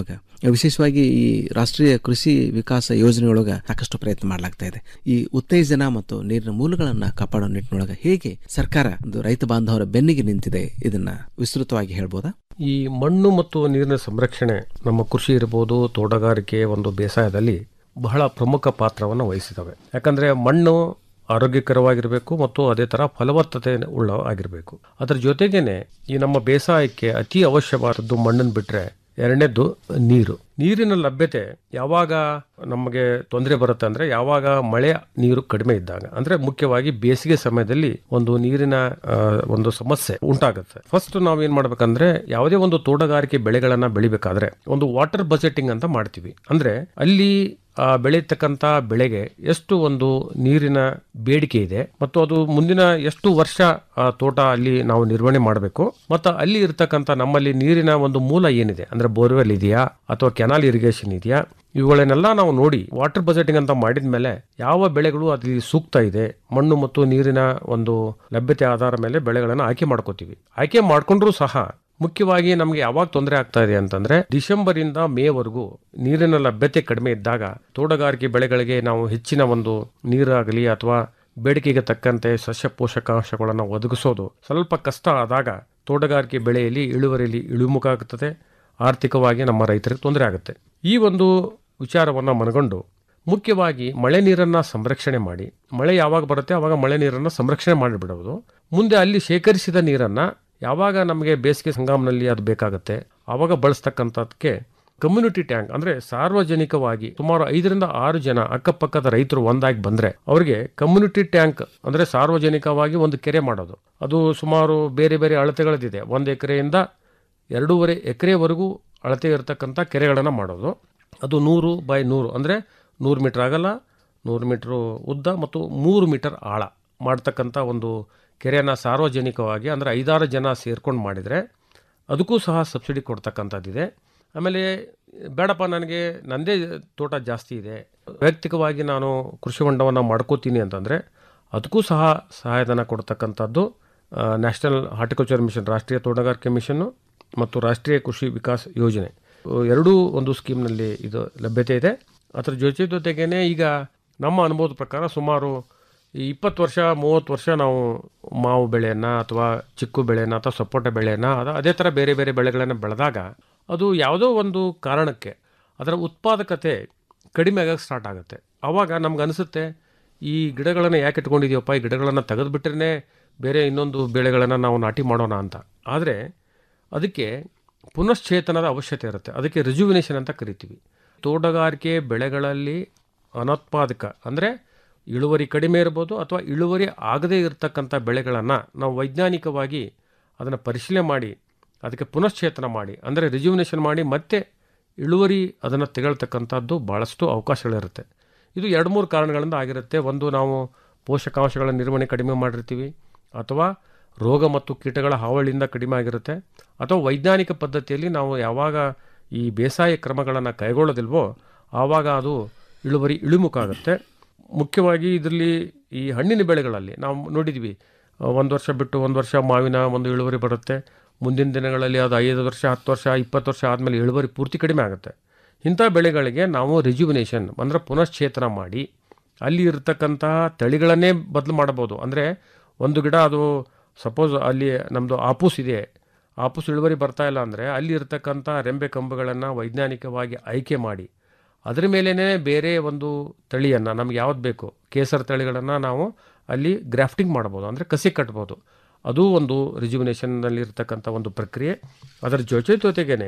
ವಿಶೇಷವಾಗಿ ಈ ರಾಷ್ಟ್ರೀಯ ಕೃಷಿ ವಿಕಾಸ ಯೋಜನೆಯೊಳಗೆ ಸಾಕಷ್ಟು ಪ್ರಯತ್ನ ಮಾಡಲಾಗ್ತಾ ಇದೆ ಈ ಉತ್ತೇಜನ ಮತ್ತು ನೀರಿನ ಮೂಲಗಳನ್ನು ಕಾಪಾಡೋ ನಿಟ್ಟಿನೊಳಗೆ ಹೇಗೆ ಸರ್ಕಾರ ಒಂದು ರೈತ ಬಾಂಧವರ ಬೆನ್ನಿಗೆ ನಿಂತಿದೆ ಇದನ್ನ ವಿಸ್ತೃತವಾಗಿ ಹೇಳ್ಬೋದಾ ಈ ಮಣ್ಣು ಮತ್ತು ನೀರಿನ ಸಂರಕ್ಷಣೆ ನಮ್ಮ ಕೃಷಿ ಇರ್ಬೋದು ತೋಟಗಾರಿಕೆ ಒಂದು ಬೇಸಾಯದಲ್ಲಿ ಬಹಳ ಪ್ರಮುಖ ಪಾತ್ರವನ್ನು ವಹಿಸಿದ್ದಾವೆ ಯಾಕಂದ್ರೆ ಮಣ್ಣು ಆರೋಗ್ಯಕರವಾಗಿರಬೇಕು ಮತ್ತು ಅದೇ ತರ ಫಲವತ್ತತೆ ಉಳ್ಳ ಆಗಿರಬೇಕು ಅದರ ಜೊತೆಗೇನೆ ಈ ನಮ್ಮ ಬೇಸಾಯಕ್ಕೆ ಅತಿ ಅವಶ್ಯವಾದದ್ದು ಮಣ್ಣನ್ನು ಬಿಟ್ರೆ ಎರಡನೇದ್ದು ನೀರು ನೀರಿನ ಲಭ್ಯತೆ ಯಾವಾಗ ನಮಗೆ ತೊಂದರೆ ಬರುತ್ತೆ ಅಂದ್ರೆ ಯಾವಾಗ ಮಳೆ ನೀರು ಕಡಿಮೆ ಇದ್ದಾಗ ಅಂದ್ರೆ ಮುಖ್ಯವಾಗಿ ಬೇಸಿಗೆ ಸಮಯದಲ್ಲಿ ಒಂದು ನೀರಿನ ಆ, ಒಂದು ಸಮಸ್ಯೆ ಉಂಟಾಗುತ್ತೆ ಫಸ್ಟ್ ನಾವೇನ್ ಮಾಡ್ಬೇಕಂದ್ರೆ ಯಾವುದೇ ಒಂದು ತೋಟಗಾರಿಕೆ ಬೆಳೆಗಳನ್ನ ಬೆಳಿಬೇಕಾದ್ರೆ ಒಂದು ವಾಟರ್ ಬಜೆಟಿಂಗ್ ಅಂತ ಮಾಡ್ತೀವಿ ಅಂದ್ರೆ ಅಲ್ಲಿ ಆ ಬೆಳೀತಕ್ಕಂಥ ಬೆಳೆಗೆ ಎಷ್ಟು ಒಂದು ನೀರಿನ ಬೇಡಿಕೆ ಇದೆ ಮತ್ತು ಅದು ಮುಂದಿನ ಎಷ್ಟು ವರ್ಷ ಆ ತೋಟ ಅಲ್ಲಿ ನಾವು ನಿರ್ವಹಣೆ ಮಾಡಬೇಕು ಮತ್ತು ಅಲ್ಲಿ ಇರ್ತಕ್ಕಂಥ ನಮ್ಮಲ್ಲಿ ನೀರಿನ ಒಂದು ಮೂಲ ಏನಿದೆ ಅಂದ್ರೆ ಬೋರ್ವೆಲ್ ಇದೆಯಾ ಅಥವಾ ಕೆನಾಲ್ ಇರಿಗೇಷನ್ ಇದೆಯಾ ಇವುಗಳನ್ನೆಲ್ಲ ನಾವು ನೋಡಿ ವಾಟರ್ ಬಜೆಟಿಂಗ್ ಅಂತ ಮಾಡಿದ ಮೇಲೆ ಯಾವ ಬೆಳೆಗಳು ಅಲ್ಲಿ ಸೂಕ್ತ ಇದೆ ಮಣ್ಣು ಮತ್ತು ನೀರಿನ ಒಂದು ಲಭ್ಯತೆ ಆಧಾರ ಮೇಲೆ ಬೆಳೆಗಳನ್ನು ಆಯ್ಕೆ ಮಾಡ್ಕೋತೀವಿ ಆಯ್ಕೆ ಮಾಡ್ಕೊಂಡ್ರೂ ಸಹ ಮುಖ್ಯವಾಗಿ ನಮಗೆ ಯಾವಾಗ ತೊಂದರೆ ಆಗ್ತಾ ಇದೆ ಅಂತಂದ್ರೆ ಡಿಸೆಂಬರ್ ಇಂದ ಮೇವರೆಗೂ ನೀರಿನ ಲಭ್ಯತೆ ಕಡಿಮೆ ಇದ್ದಾಗ ತೋಟಗಾರಿಕೆ ಬೆಳೆಗಳಿಗೆ ನಾವು ಹೆಚ್ಚಿನ ಒಂದು ನೀರಾಗಲಿ ಅಥವಾ ಬೇಡಿಕೆಗೆ ತಕ್ಕಂತೆ ಸಸ್ಯ ಪೋಷಕಾಂಶಗಳನ್ನು ಒದಗಿಸೋದು ಸ್ವಲ್ಪ ಕಷ್ಟ ಆದಾಗ ತೋಟಗಾರಿಕೆ ಬೆಳೆಯಲ್ಲಿ ಇಳುವರಿಯಲ್ಲಿ ಇಳಿಮುಖ ಆಗುತ್ತದೆ ಆರ್ಥಿಕವಾಗಿ ನಮ್ಮ ರೈತರಿಗೆ ತೊಂದರೆ ಆಗುತ್ತೆ ಈ ಒಂದು ವಿಚಾರವನ್ನು ಮನಗೊಂಡು ಮುಖ್ಯವಾಗಿ ಮಳೆ ನೀರನ್ನು ಸಂರಕ್ಷಣೆ ಮಾಡಿ ಮಳೆ ಯಾವಾಗ ಬರುತ್ತೆ ಆವಾಗ ಮಳೆ ನೀರನ್ನು ಸಂರಕ್ಷಣೆ ಮಾಡಿಬಿಡೋದು ಮುಂದೆ ಅಲ್ಲಿ ಶೇಖರಿಸಿದ ನೀರನ್ನು ಯಾವಾಗ ನಮಗೆ ಬೇಸಿಗೆ ಸಂಗಾಮನಲ್ಲಿ ಅದು ಬೇಕಾಗುತ್ತೆ ಆವಾಗ ಬಳಸ್ತಕ್ಕಂಥದ್ದಕ್ಕೆ ಕಮ್ಯುನಿಟಿ ಟ್ಯಾಂಕ್ ಅಂದ್ರೆ ಸಾರ್ವಜನಿಕವಾಗಿ ಸುಮಾರು ಐದರಿಂದ ಆರು ಜನ ಅಕ್ಕಪಕ್ಕದ ರೈತರು ಒಂದಾಗಿ ಬಂದ್ರೆ ಅವರಿಗೆ ಕಮ್ಯುನಿಟಿ ಟ್ಯಾಂಕ್ ಅಂದ್ರೆ ಸಾರ್ವಜನಿಕವಾಗಿ ಒಂದು ಕೆರೆ ಮಾಡೋದು ಅದು ಸುಮಾರು ಬೇರೆ ಬೇರೆ ಅಳತೆಗಳದಿದೆ ಒಂದು ಎಕರೆಯಿಂದ ಎರಡೂವರೆ ಎಕರೆವರೆಗೂ ಅಳತೆ ಇರತಕ್ಕಂಥ ಕೆರೆಗಳನ್ನು ಮಾಡೋದು ಅದು ನೂರು ಬೈ ನೂರು ಅಂದರೆ ನೂರು ಮೀಟರ್ ಆಗಲ್ಲ ನೂರು ಮೀಟ್ರು ಉದ್ದ ಮತ್ತು ಮೂರು ಮೀಟರ್ ಆಳ ಮಾಡ್ತಕ್ಕಂಥ ಒಂದು ಕೆರೆಯನ್ನು ಸಾರ್ವಜನಿಕವಾಗಿ ಅಂದರೆ ಐದಾರು ಜನ ಸೇರ್ಕೊಂಡು ಮಾಡಿದರೆ ಅದಕ್ಕೂ ಸಹ ಸಬ್ಸಿಡಿ ಕೊಡ್ತಕ್ಕಂಥದ್ದಿದೆ ಆಮೇಲೆ ಬೇಡಪ್ಪ ನನಗೆ ನನ್ನದೇ ತೋಟ ಜಾಸ್ತಿ ಇದೆ ವೈಯಕ್ತಿಕವಾಗಿ ನಾನು ಕೃಷಿ ಹೊಂಡವನ್ನು ಮಾಡ್ಕೋತೀನಿ ಅಂತಂದರೆ ಅದಕ್ಕೂ ಸಹ ಸಹಾಯಧನ ಕೊಡ್ತಕ್ಕಂಥದ್ದು ನ್ಯಾಷನಲ್ ಹಾರ್ಟಿಕಲ್ಚರ್ ಮಿಷನ್ ರಾಷ್ಟ್ರೀಯ ತೋಟಗಾರಿಕೆ ಮಿಷನ್ನು ಮತ್ತು ರಾಷ್ಟ್ರೀಯ ಕೃಷಿ ವಿಕಾಸ್ ಯೋಜನೆ ಎರಡೂ ಒಂದು ಸ್ಕೀಮ್ನಲ್ಲಿ ಇದು ಲಭ್ಯತೆ ಇದೆ ಅದರ ಜೊತೆ ಜೊತೆಗೇನೆ ಈಗ ನಮ್ಮ ಅನುಭವದ ಪ್ರಕಾರ ಸುಮಾರು ಈ ಇಪ್ಪತ್ತು ವರ್ಷ ಮೂವತ್ತು ವರ್ಷ ನಾವು ಮಾವು ಬೆಳೆಯನ್ನು ಅಥವಾ ಚಿಕ್ಕು ಬೆಳೆಯನ್ನು ಅಥವಾ ಸಪೋಟ ಬೆಳೆಯನ್ನು ಅದ ಅದೇ ಥರ ಬೇರೆ ಬೇರೆ ಬೆಳೆಗಳನ್ನು ಬೆಳೆದಾಗ ಅದು ಯಾವುದೋ ಒಂದು ಕಾರಣಕ್ಕೆ ಅದರ ಉತ್ಪಾದಕತೆ ಕಡಿಮೆ ಆಗಕ್ಕೆ ಸ್ಟಾರ್ಟ್ ಆಗುತ್ತೆ ಆವಾಗ ನಮ್ಗೆ ಅನಿಸುತ್ತೆ ಈ ಗಿಡಗಳನ್ನು ಯಾಕೆ ಇಟ್ಕೊಂಡಿದೀವಪ್ಪ ಈ ಗಿಡಗಳನ್ನು ತೆಗೆದುಬಿಟ್ರೇ ಬೇರೆ ಇನ್ನೊಂದು ಬೆಳೆಗಳನ್ನು ನಾವು ನಾಟಿ ಮಾಡೋಣ ಅಂತ ಆದರೆ ಅದಕ್ಕೆ ಪುನಶ್ಚೇತನದ ಅವಶ್ಯಕತೆ ಇರುತ್ತೆ ಅದಕ್ಕೆ ರಿಜುವಿನೇಷನ್ ಅಂತ ಕರಿತೀವಿ ತೋಟಗಾರಿಕೆ ಬೆಳೆಗಳಲ್ಲಿ ಅನುತ್ಪಾದಕ ಅಂದರೆ ಇಳುವರಿ ಕಡಿಮೆ ಇರ್ಬೋದು ಅಥವಾ ಇಳುವರಿ ಆಗದೇ ಇರತಕ್ಕಂಥ ಬೆಳೆಗಳನ್ನು ನಾವು ವೈಜ್ಞಾನಿಕವಾಗಿ ಅದನ್ನು ಪರಿಶೀಲನೆ ಮಾಡಿ ಅದಕ್ಕೆ ಪುನಶ್ಚೇತನ ಮಾಡಿ ಅಂದರೆ ರಿಜುವಿನೇಷನ್ ಮಾಡಿ ಮತ್ತೆ ಇಳುವರಿ ಅದನ್ನು ತೆಗೊಳ್ತಕ್ಕಂಥದ್ದು ಭಾಳಷ್ಟು ಅವಕಾಶಗಳಿರುತ್ತೆ ಇದು ಎರಡು ಮೂರು ಕಾರಣಗಳಿಂದ ಆಗಿರುತ್ತೆ ಒಂದು ನಾವು ಪೋಷಕಾಂಶಗಳ ನಿರ್ವಹಣೆ ಕಡಿಮೆ ಮಾಡಿರ್ತೀವಿ ಅಥವಾ ರೋಗ ಮತ್ತು ಕೀಟಗಳ ಹಾವಳಿಯಿಂದ ಕಡಿಮೆ ಆಗಿರುತ್ತೆ ಅಥವಾ ವೈಜ್ಞಾನಿಕ ಪದ್ಧತಿಯಲ್ಲಿ ನಾವು ಯಾವಾಗ ಈ ಬೇಸಾಯ ಕ್ರಮಗಳನ್ನು ಕೈಗೊಳ್ಳೋದಿಲ್ವೋ ಆವಾಗ ಅದು ಇಳುವರಿ ಇಳಿಮುಖ ಆಗುತ್ತೆ ಮುಖ್ಯವಾಗಿ ಇದರಲ್ಲಿ ಈ ಹಣ್ಣಿನ ಬೆಳೆಗಳಲ್ಲಿ ನಾವು ನೋಡಿದ್ವಿ ಒಂದು ವರ್ಷ ಬಿಟ್ಟು ಒಂದು ವರ್ಷ ಮಾವಿನ ಒಂದು ಇಳುವರಿ ಬರುತ್ತೆ ಮುಂದಿನ ದಿನಗಳಲ್ಲಿ ಅದು ಐದು ವರ್ಷ ಹತ್ತು ವರ್ಷ ಇಪ್ಪತ್ತು ವರ್ಷ ಆದಮೇಲೆ ಇಳುವರಿ ಪೂರ್ತಿ ಕಡಿಮೆ ಆಗುತ್ತೆ ಇಂಥ ಬೆಳೆಗಳಿಗೆ ನಾವು ರಿಜುವಿನೇಷನ್ ಅಂದರೆ ಪುನಶ್ಚೇತನ ಮಾಡಿ ಅಲ್ಲಿ ಇರತಕ್ಕಂತಹ ತಳಿಗಳನ್ನೇ ಬದಲು ಮಾಡಬಹುದು ಅಂದರೆ ಒಂದು ಗಿಡ ಅದು ಸಪೋಸ್ ಅಲ್ಲಿ ನಮ್ಮದು ಆಪೂಸ್ ಇದೆ ಆಪೂಸ್ ಇಳುವರಿ ಬರ್ತಾ ಇಲ್ಲ ಅಂದರೆ ಅಲ್ಲಿ ಇರತಕ್ಕಂಥ ರೆಂಬೆ ಕಂಬಗಳನ್ನು ವೈಜ್ಞಾನಿಕವಾಗಿ ಆಯ್ಕೆ ಮಾಡಿ ಅದರ ಮೇಲೇ ಬೇರೆ ಒಂದು ತಳಿಯನ್ನು ನಮ್ಗೆ ಯಾವ್ದು ಬೇಕು ಕೇಸರ ತಳಿಗಳನ್ನು ನಾವು ಅಲ್ಲಿ ಗ್ರಾಫ್ಟಿಂಗ್ ಮಾಡ್ಬೋದು ಅಂದರೆ ಕಸಿ ಕಟ್ಬೋದು ಅದು ಒಂದು ರಿಜುವಿನೇಷನ್ನಲ್ಲಿ ಇರ್ತಕ್ಕಂಥ ಒಂದು ಪ್ರಕ್ರಿಯೆ ಅದರ ಜೊತೆ ಜೊತೆಗೇನೆ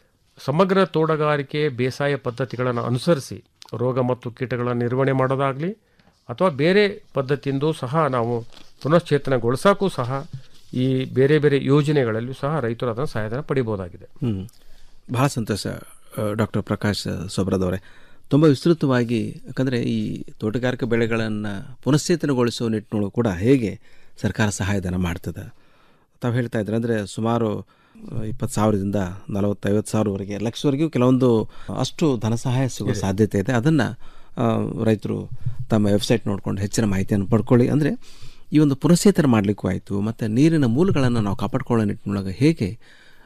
ಸಮಗ್ರ ತೋಟಗಾರಿಕೆ ಬೇಸಾಯ ಪದ್ಧತಿಗಳನ್ನು ಅನುಸರಿಸಿ ರೋಗ ಮತ್ತು ಕೀಟಗಳ ನಿರ್ವಹಣೆ ಮಾಡೋದಾಗಲಿ ಅಥವಾ ಬೇರೆ ಪದ್ಧತಿಯಿಂದೂ ಸಹ ನಾವು ಪುನಶ್ಚೇತನಗೊಳಿಸೋಕ್ಕೂ ಸಹ ಈ ಬೇರೆ ಬೇರೆ ಯೋಜನೆಗಳಲ್ಲೂ ಸಹ ರೈತರು ಅದನ್ನು ಸಹಾಯಧನ ಪಡಿಬೋದಾಗಿದೆ ಹ್ಞೂ ಭಾಳ ಸಂತೋಷ ಡಾಕ್ಟರ್ ಪ್ರಕಾಶ್ ಸೊಬ್ರದವರೇ ತುಂಬ ವಿಸ್ತೃತವಾಗಿ ಯಾಕಂದರೆ ಈ ತೋಟಗಾರಿಕೆ ಬೆಳೆಗಳನ್ನು ಪುನಶ್ಚೇತನಗೊಳಿಸುವ ನಿಟ್ಟಿನೊಳಗೆ ಕೂಡ ಹೇಗೆ ಸರ್ಕಾರ ಸಹಾಯಧನ ಮಾಡ್ತದೆ ತಾವು ಹೇಳ್ತಾ ಇದ್ರೆ ಅಂದರೆ ಸುಮಾರು ಇಪ್ಪತ್ತು ಸಾವಿರದಿಂದ ನಲವತ್ತೈವತ್ತು ಸಾವಿರವರೆಗೆ ಲಕ್ಷವರೆಗೂ ಕೆಲವೊಂದು ಅಷ್ಟು ಧನ ಸಹಾಯ ಸಿಗೋ ಸಾಧ್ಯತೆ ಇದೆ ಅದನ್ನು ರೈತರು ತಮ್ಮ ವೆಬ್ಸೈಟ್ ನೋಡ್ಕೊಂಡು ಹೆಚ್ಚಿನ ಮಾಹಿತಿಯನ್ನು ಪಡ್ಕೊಳ್ಳಿ ಅಂದರೆ ಈ ಒಂದು ಪುನಶ್ಚೇತನ ಮಾಡಲಿಕ್ಕೂ ಆಯಿತು ಮತ್ತು ನೀರಿನ ಮೂಲಗಳನ್ನು ನಾವು ಕಾಪಾಡ್ಕೊಳ್ಳೋ ನಿಟ್ಟಿನೊಳಗೆ ಹೇಗೆ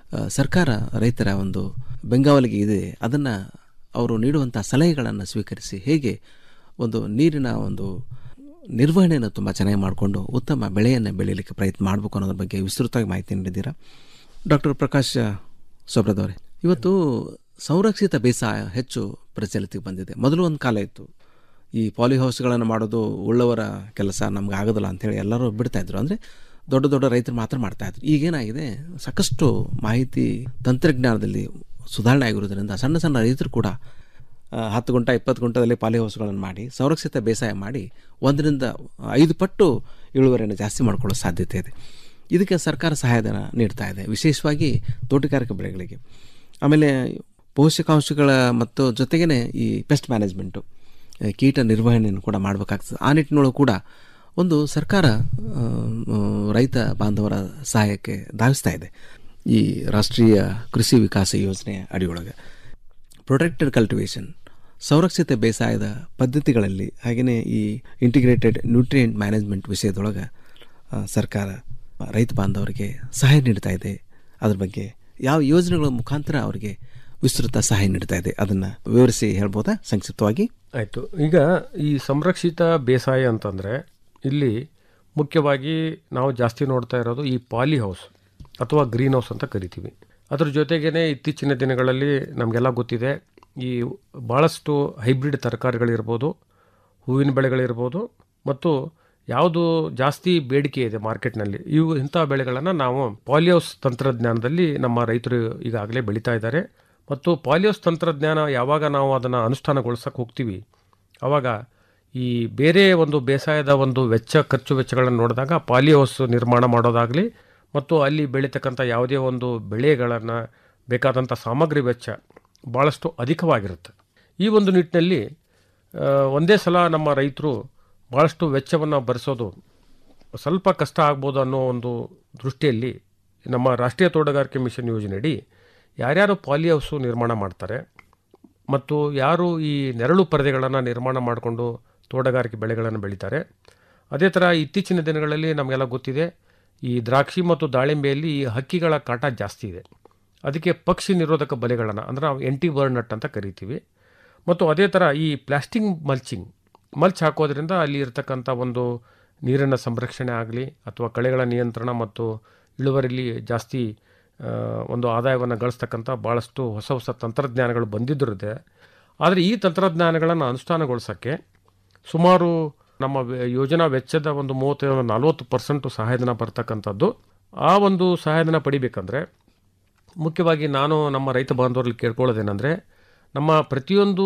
ಆ, ಸರ್ಕಾರ ರೈತರ ಒಂದು ಬೆಂಗಾವಲಿಗೆ ಇದೆ ಅದನ್ನು ಅವರು ನೀಡುವಂಥ ಸಲಹೆಗಳನ್ನು ಸ್ವೀಕರಿಸಿ ಹೇಗೆ ಒಂದು ನೀರಿನ ಒಂದು ನಿರ್ವಹಣೆಯನ್ನು ತುಂಬ ಚೆನ್ನಾಗಿ ಮಾಡಿಕೊಂಡು ಉತ್ತಮ ಬೆಳೆಯನ್ನು ಬೆಳೀಲಿಕ್ಕೆ ಪ್ರಯತ್ನ ಮಾಡಬೇಕು ಅನ್ನೋದ್ರ ಬಗ್ಗೆ ವಿಸ್ತೃತವಾಗಿ ಮಾಹಿತಿ ನೀಡಿದ್ದೀರಾ ಡಾಕ್ಟರ್ ಪ್ರಕಾಶ್ ಸೊಬ್ರದವರೇ ಇವತ್ತು ಸಂರಕ್ಷಿತ ಬೇಸಾಯ ಹೆಚ್ಚು ಪ್ರಚಲಿತಕ್ಕೆ ಬಂದಿದೆ ಮೊದಲು ಒಂದು ಕಾಲ ಇತ್ತು ಈ ಪಾಲಿ ಹೌಸ್ಗಳನ್ನು ಮಾಡೋದು ಉಳ್ಳವರ ಕೆಲಸ ನಮ್ಗೆ ಆಗೋದಿಲ್ಲ ಅಂಥೇಳಿ ಎಲ್ಲರೂ ಬಿಡ್ತಾ ಇದ್ರು ಅಂದರೆ ದೊಡ್ಡ ದೊಡ್ಡ ರೈತರು ಮಾತ್ರ ಮಾಡ್ತಾ ಇದ್ರು ಈಗೇನಾಗಿದೆ ಸಾಕಷ್ಟು ಮಾಹಿತಿ ತಂತ್ರಜ್ಞಾನದಲ್ಲಿ ಸುಧಾರಣೆ ಆಗಿರೋದ್ರಿಂದ ಸಣ್ಣ ಸಣ್ಣ ರೈತರು ಕೂಡ ಆ, ಹತ್ತು ಗುಂಟ ಇಪ್ಪತ್ತು ಗುಂಟದಲ್ಲಿ ಪಾಲಿ ಹೌಸ್ಗಳನ್ನು ಮಾಡಿ ಸಂರಕ್ಷಿತ ಬೇಸಾಯ ಮಾಡಿ ಒಂದರಿಂದ ಐದು ಪಟ್ಟು ಇಳುವರಿಯನ್ನು ಜಾಸ್ತಿ ಮಾಡಿಕೊಳ್ಳೋ ಸಾಧ್ಯತೆ ಇದೆ ಇದಕ್ಕೆ ಸರ್ಕಾರ ಸಹಾಯಧನ ನೀಡ್ತಾ ಇದೆ ವಿಶೇಷವಾಗಿ ತೋಟಗಾರಿಕೆ ಬೆಳೆಗಳಿಗೆ ಆಮೇಲೆ ಪೋಷಕಾಂಶಗಳ ಮತ್ತು ಜೊತೆಗೇ ಈ ಪೆಸ್ಟ್ ಮ್ಯಾನೇಜ್ಮೆಂಟು ಆ, ಕೀಟ ನಿರ್ವಹಣೆಯನ್ನು ಕೂಡ ಮಾಡಬೇಕಾಗ್ತದೆ ಆ ನಿಟ್ಟಿನೊಳಗೆ ಕೂಡ ಒಂದು ಸರ್ಕಾರ ಆ, ಆ, ರೈತ ಬಾಂಧವರ ಸಹಾಯಕ್ಕೆ ಧಾವಿಸ್ತಾ ಇದೆ ಈ ರಾಷ್ಟ್ರೀಯ ಕೃಷಿ ವಿಕಾಸ ಯೋಜನೆಯ ಅಡಿಯೊಳಗೆ ಪ್ರೊಟೆಕ್ಟೆಡ್ ಕಲ್ಟಿವೇಷನ್ ಸಂರಕ್ಷಿತ ಬೇಸಾಯದ ಪದ್ಧತಿಗಳಲ್ಲಿ ಹಾಗೆಯೇ ಈ ಇಂಟಿಗ್ರೇಟೆಡ್ ನ್ಯೂಟ್ರಿಯೆಂಟ್ ಮ್ಯಾನೇಜ್ಮೆಂಟ್ ವಿಷಯದೊಳಗೆ ಆ, ಸರ್ಕಾರ ರೈತ ಬಾಂಧವರಿಗೆ ಸಹಾಯ ನೀಡ್ತಾ ಇದೆ ಅದ್ರ ಬಗ್ಗೆ ಯಾವ ಯೋಜನೆಗಳ ಮುಖಾಂತರ ಅವರಿಗೆ ವಿಸ್ತೃತ ಸಹಾಯ ನೀಡ್ತಾ ಇದೆ ಅದನ್ನು ವಿವರಿಸಿ ಹೇಳ್ಬೋದಾ ಸಂಕ್ಷಿಪ್ತವಾಗಿ ಆಯಿತು ಈಗ ಈ ಸಂರಕ್ಷಿತ ಬೇಸಾಯ ಅಂತಂದರೆ ಇಲ್ಲಿ ಮುಖ್ಯವಾಗಿ ನಾವು ಜಾಸ್ತಿ ನೋಡ್ತಾ ಇರೋದು ಈ ಪಾಲಿ ಹೌಸ್ ಅಥವಾ ಗ್ರೀನ್ ಹೌಸ್ ಅಂತ ಕರಿತೀವಿ ಅದ್ರ ಜೊತೆಗೇ ಇತ್ತೀಚಿನ ದಿನಗಳಲ್ಲಿ ನಮಗೆಲ್ಲ ಗೊತ್ತಿದೆ ಈ ಭಾಳಷ್ಟು ಹೈಬ್ರಿಡ್ ತರಕಾರಿಗಳಿರ್ಬೋದು ಹೂವಿನ ಬೆಳೆಗಳಿರ್ಬೋದು ಮತ್ತು ಯಾವುದು ಜಾಸ್ತಿ ಬೇಡಿಕೆ ಇದೆ ಮಾರ್ಕೆಟ್ನಲ್ಲಿ ಇವು ಇಂಥ ಬೆಳೆಗಳನ್ನು ನಾವು ಪಾಲಿಯೋಸ್ ತಂತ್ರಜ್ಞಾನದಲ್ಲಿ ನಮ್ಮ ರೈತರು ಈಗಾಗಲೇ ಬೆಳೀತಾ ಇದ್ದಾರೆ ಮತ್ತು ಪಾಲಿಯೋಸ್ ತಂತ್ರಜ್ಞಾನ ಯಾವಾಗ ನಾವು ಅದನ್ನು ಅನುಷ್ಠಾನಗೊಳಿಸಕ್ಕೆ ಹೋಗ್ತೀವಿ ಆವಾಗ ಈ ಬೇರೆ ಒಂದು ಬೇಸಾಯದ ಒಂದು ವೆಚ್ಚ ಖರ್ಚು ವೆಚ್ಚಗಳನ್ನು ನೋಡಿದಾಗ ಪಾಲಿಯೋಸ್ ನಿರ್ಮಾಣ ಮಾಡೋದಾಗಲಿ ಮತ್ತು ಅಲ್ಲಿ ಬೆಳೀತಕ್ಕಂಥ ಯಾವುದೇ ಒಂದು ಬೆಳೆಗಳನ್ನು ಬೇಕಾದಂಥ ಸಾಮಗ್ರಿ ವೆಚ್ಚ ಭಾಳಷ್ಟು ಅಧಿಕವಾಗಿರುತ್ತೆ ಈ ಒಂದು ನಿಟ್ಟಿನಲ್ಲಿ ಆ, ಒಂದೇ ಸಲ ನಮ್ಮ ರೈತರು ಭಾಳಷ್ಟು ವೆಚ್ಚವನ್ನು ಭರಿಸೋದು ಸ್ವಲ್ಪ ಕಷ್ಟ ಆಗ್ಬೋದು ಅನ್ನೋ ಒಂದು ದೃಷ್ಟಿಯಲ್ಲಿ ನಮ್ಮ ರಾಷ್ಟ್ರೀಯ ತೋಟಗಾರಿಕೆ ಮಿಷನ್ ಯೋಜನೆಯಡಿ ಯಾರ್ಯಾರು ಪಾಲಿ ಹೌಸು ನಿರ್ಮಾಣ ಮಾಡ್ತಾರೆ ಮತ್ತು ಯಾರು ಈ ನೆರಳು ಪರದೆಗಳನ್ನು ನಿರ್ಮಾಣ ಮಾಡಿಕೊಂಡು ತೋಟಗಾರಿಕೆ ಬೆಳೆಗಳನ್ನು ಬೆಳೀತಾರೆ ಅದೇ ಥರ ಇತ್ತೀಚಿನ ದಿನಗಳಲ್ಲಿ ನಮಗೆಲ್ಲ ಗೊತ್ತಿದೆ ಈ ದ್ರಾಕ್ಷಿ ಮತ್ತು ದಾಳಿಂಬೆಯಲ್ಲಿ ಈ ಹಕ್ಕಿಗಳ ಕಾಟ ಜಾಸ್ತಿ ಇದೆ ಅದಕ್ಕೆ ಪಕ್ಷಿ ನಿರೋಧಕ ಬಲೆಗಳನ್ನು ಅಂದರೆ ನಾವು ಎಂಟಿ ಬರ್ಡ್ ನಟ್ ಅಂತ ಕರಿತೀವಿ ಮತ್ತು ಅದೇ ಥರ ಈ ಪ್ಲಾಸ್ಟಿಕ್ ಮಲ್ಚಿಂಗ್ ಮಲ್ಚ್ ಹಾಕೋದ್ರಿಂದ ಅಲ್ಲಿ ಇರತಕ್ಕಂಥ ಒಂದು ನೀರಿನ ಸಂರಕ್ಷಣೆ ಆಗಲಿ ಅಥವಾ ಕಳೆಗಳ ನಿಯಂತ್ರಣ ಮತ್ತು ಇಳುವರಿಲಿ ಜಾಸ್ತಿ ಆ, ಒಂದು ಆದಾಯವನ್ನು ಗಳಿಸ್ತಕ್ಕಂಥ ಭಾಳಷ್ಟು ಹೊಸ ಹೊಸ ತಂತ್ರಜ್ಞಾನಗಳು ಬಂದಿದ್ದಿರುತ್ತೆ ಆದರೆ ಈ ತಂತ್ರಜ್ಞಾನಗಳನ್ನು ಅನುಷ್ಠಾನಗೊಳಿಸೋಕ್ಕೆ ಸುಮಾರು ನಮ್ಮ ವೆ- ಯೋಜನಾ ವೆಚ್ಚದ ಒಂದು ಮೂವತ್ತೈದು ನಲವತ್ತು ಪರ್ಸೆಂಟು ಸಹಾಯಧನ ಬರ್ತಕ್ಕಂಥದ್ದು ಆ ಒಂದು ಸಹಾಯಧನ ಪಡಿಬೇಕಂದ್ರೆ ಮುಖ್ಯವಾಗಿ ನಾನು ನಮ್ಮ ರೈತ ಬಾಂಧವರಲ್ಲಿ ಕೇಳ್ಕೊಳ್ಳೋದೇನೆಂದರೆ ನಮ್ಮ ಪ್ರತಿಯೊಂದು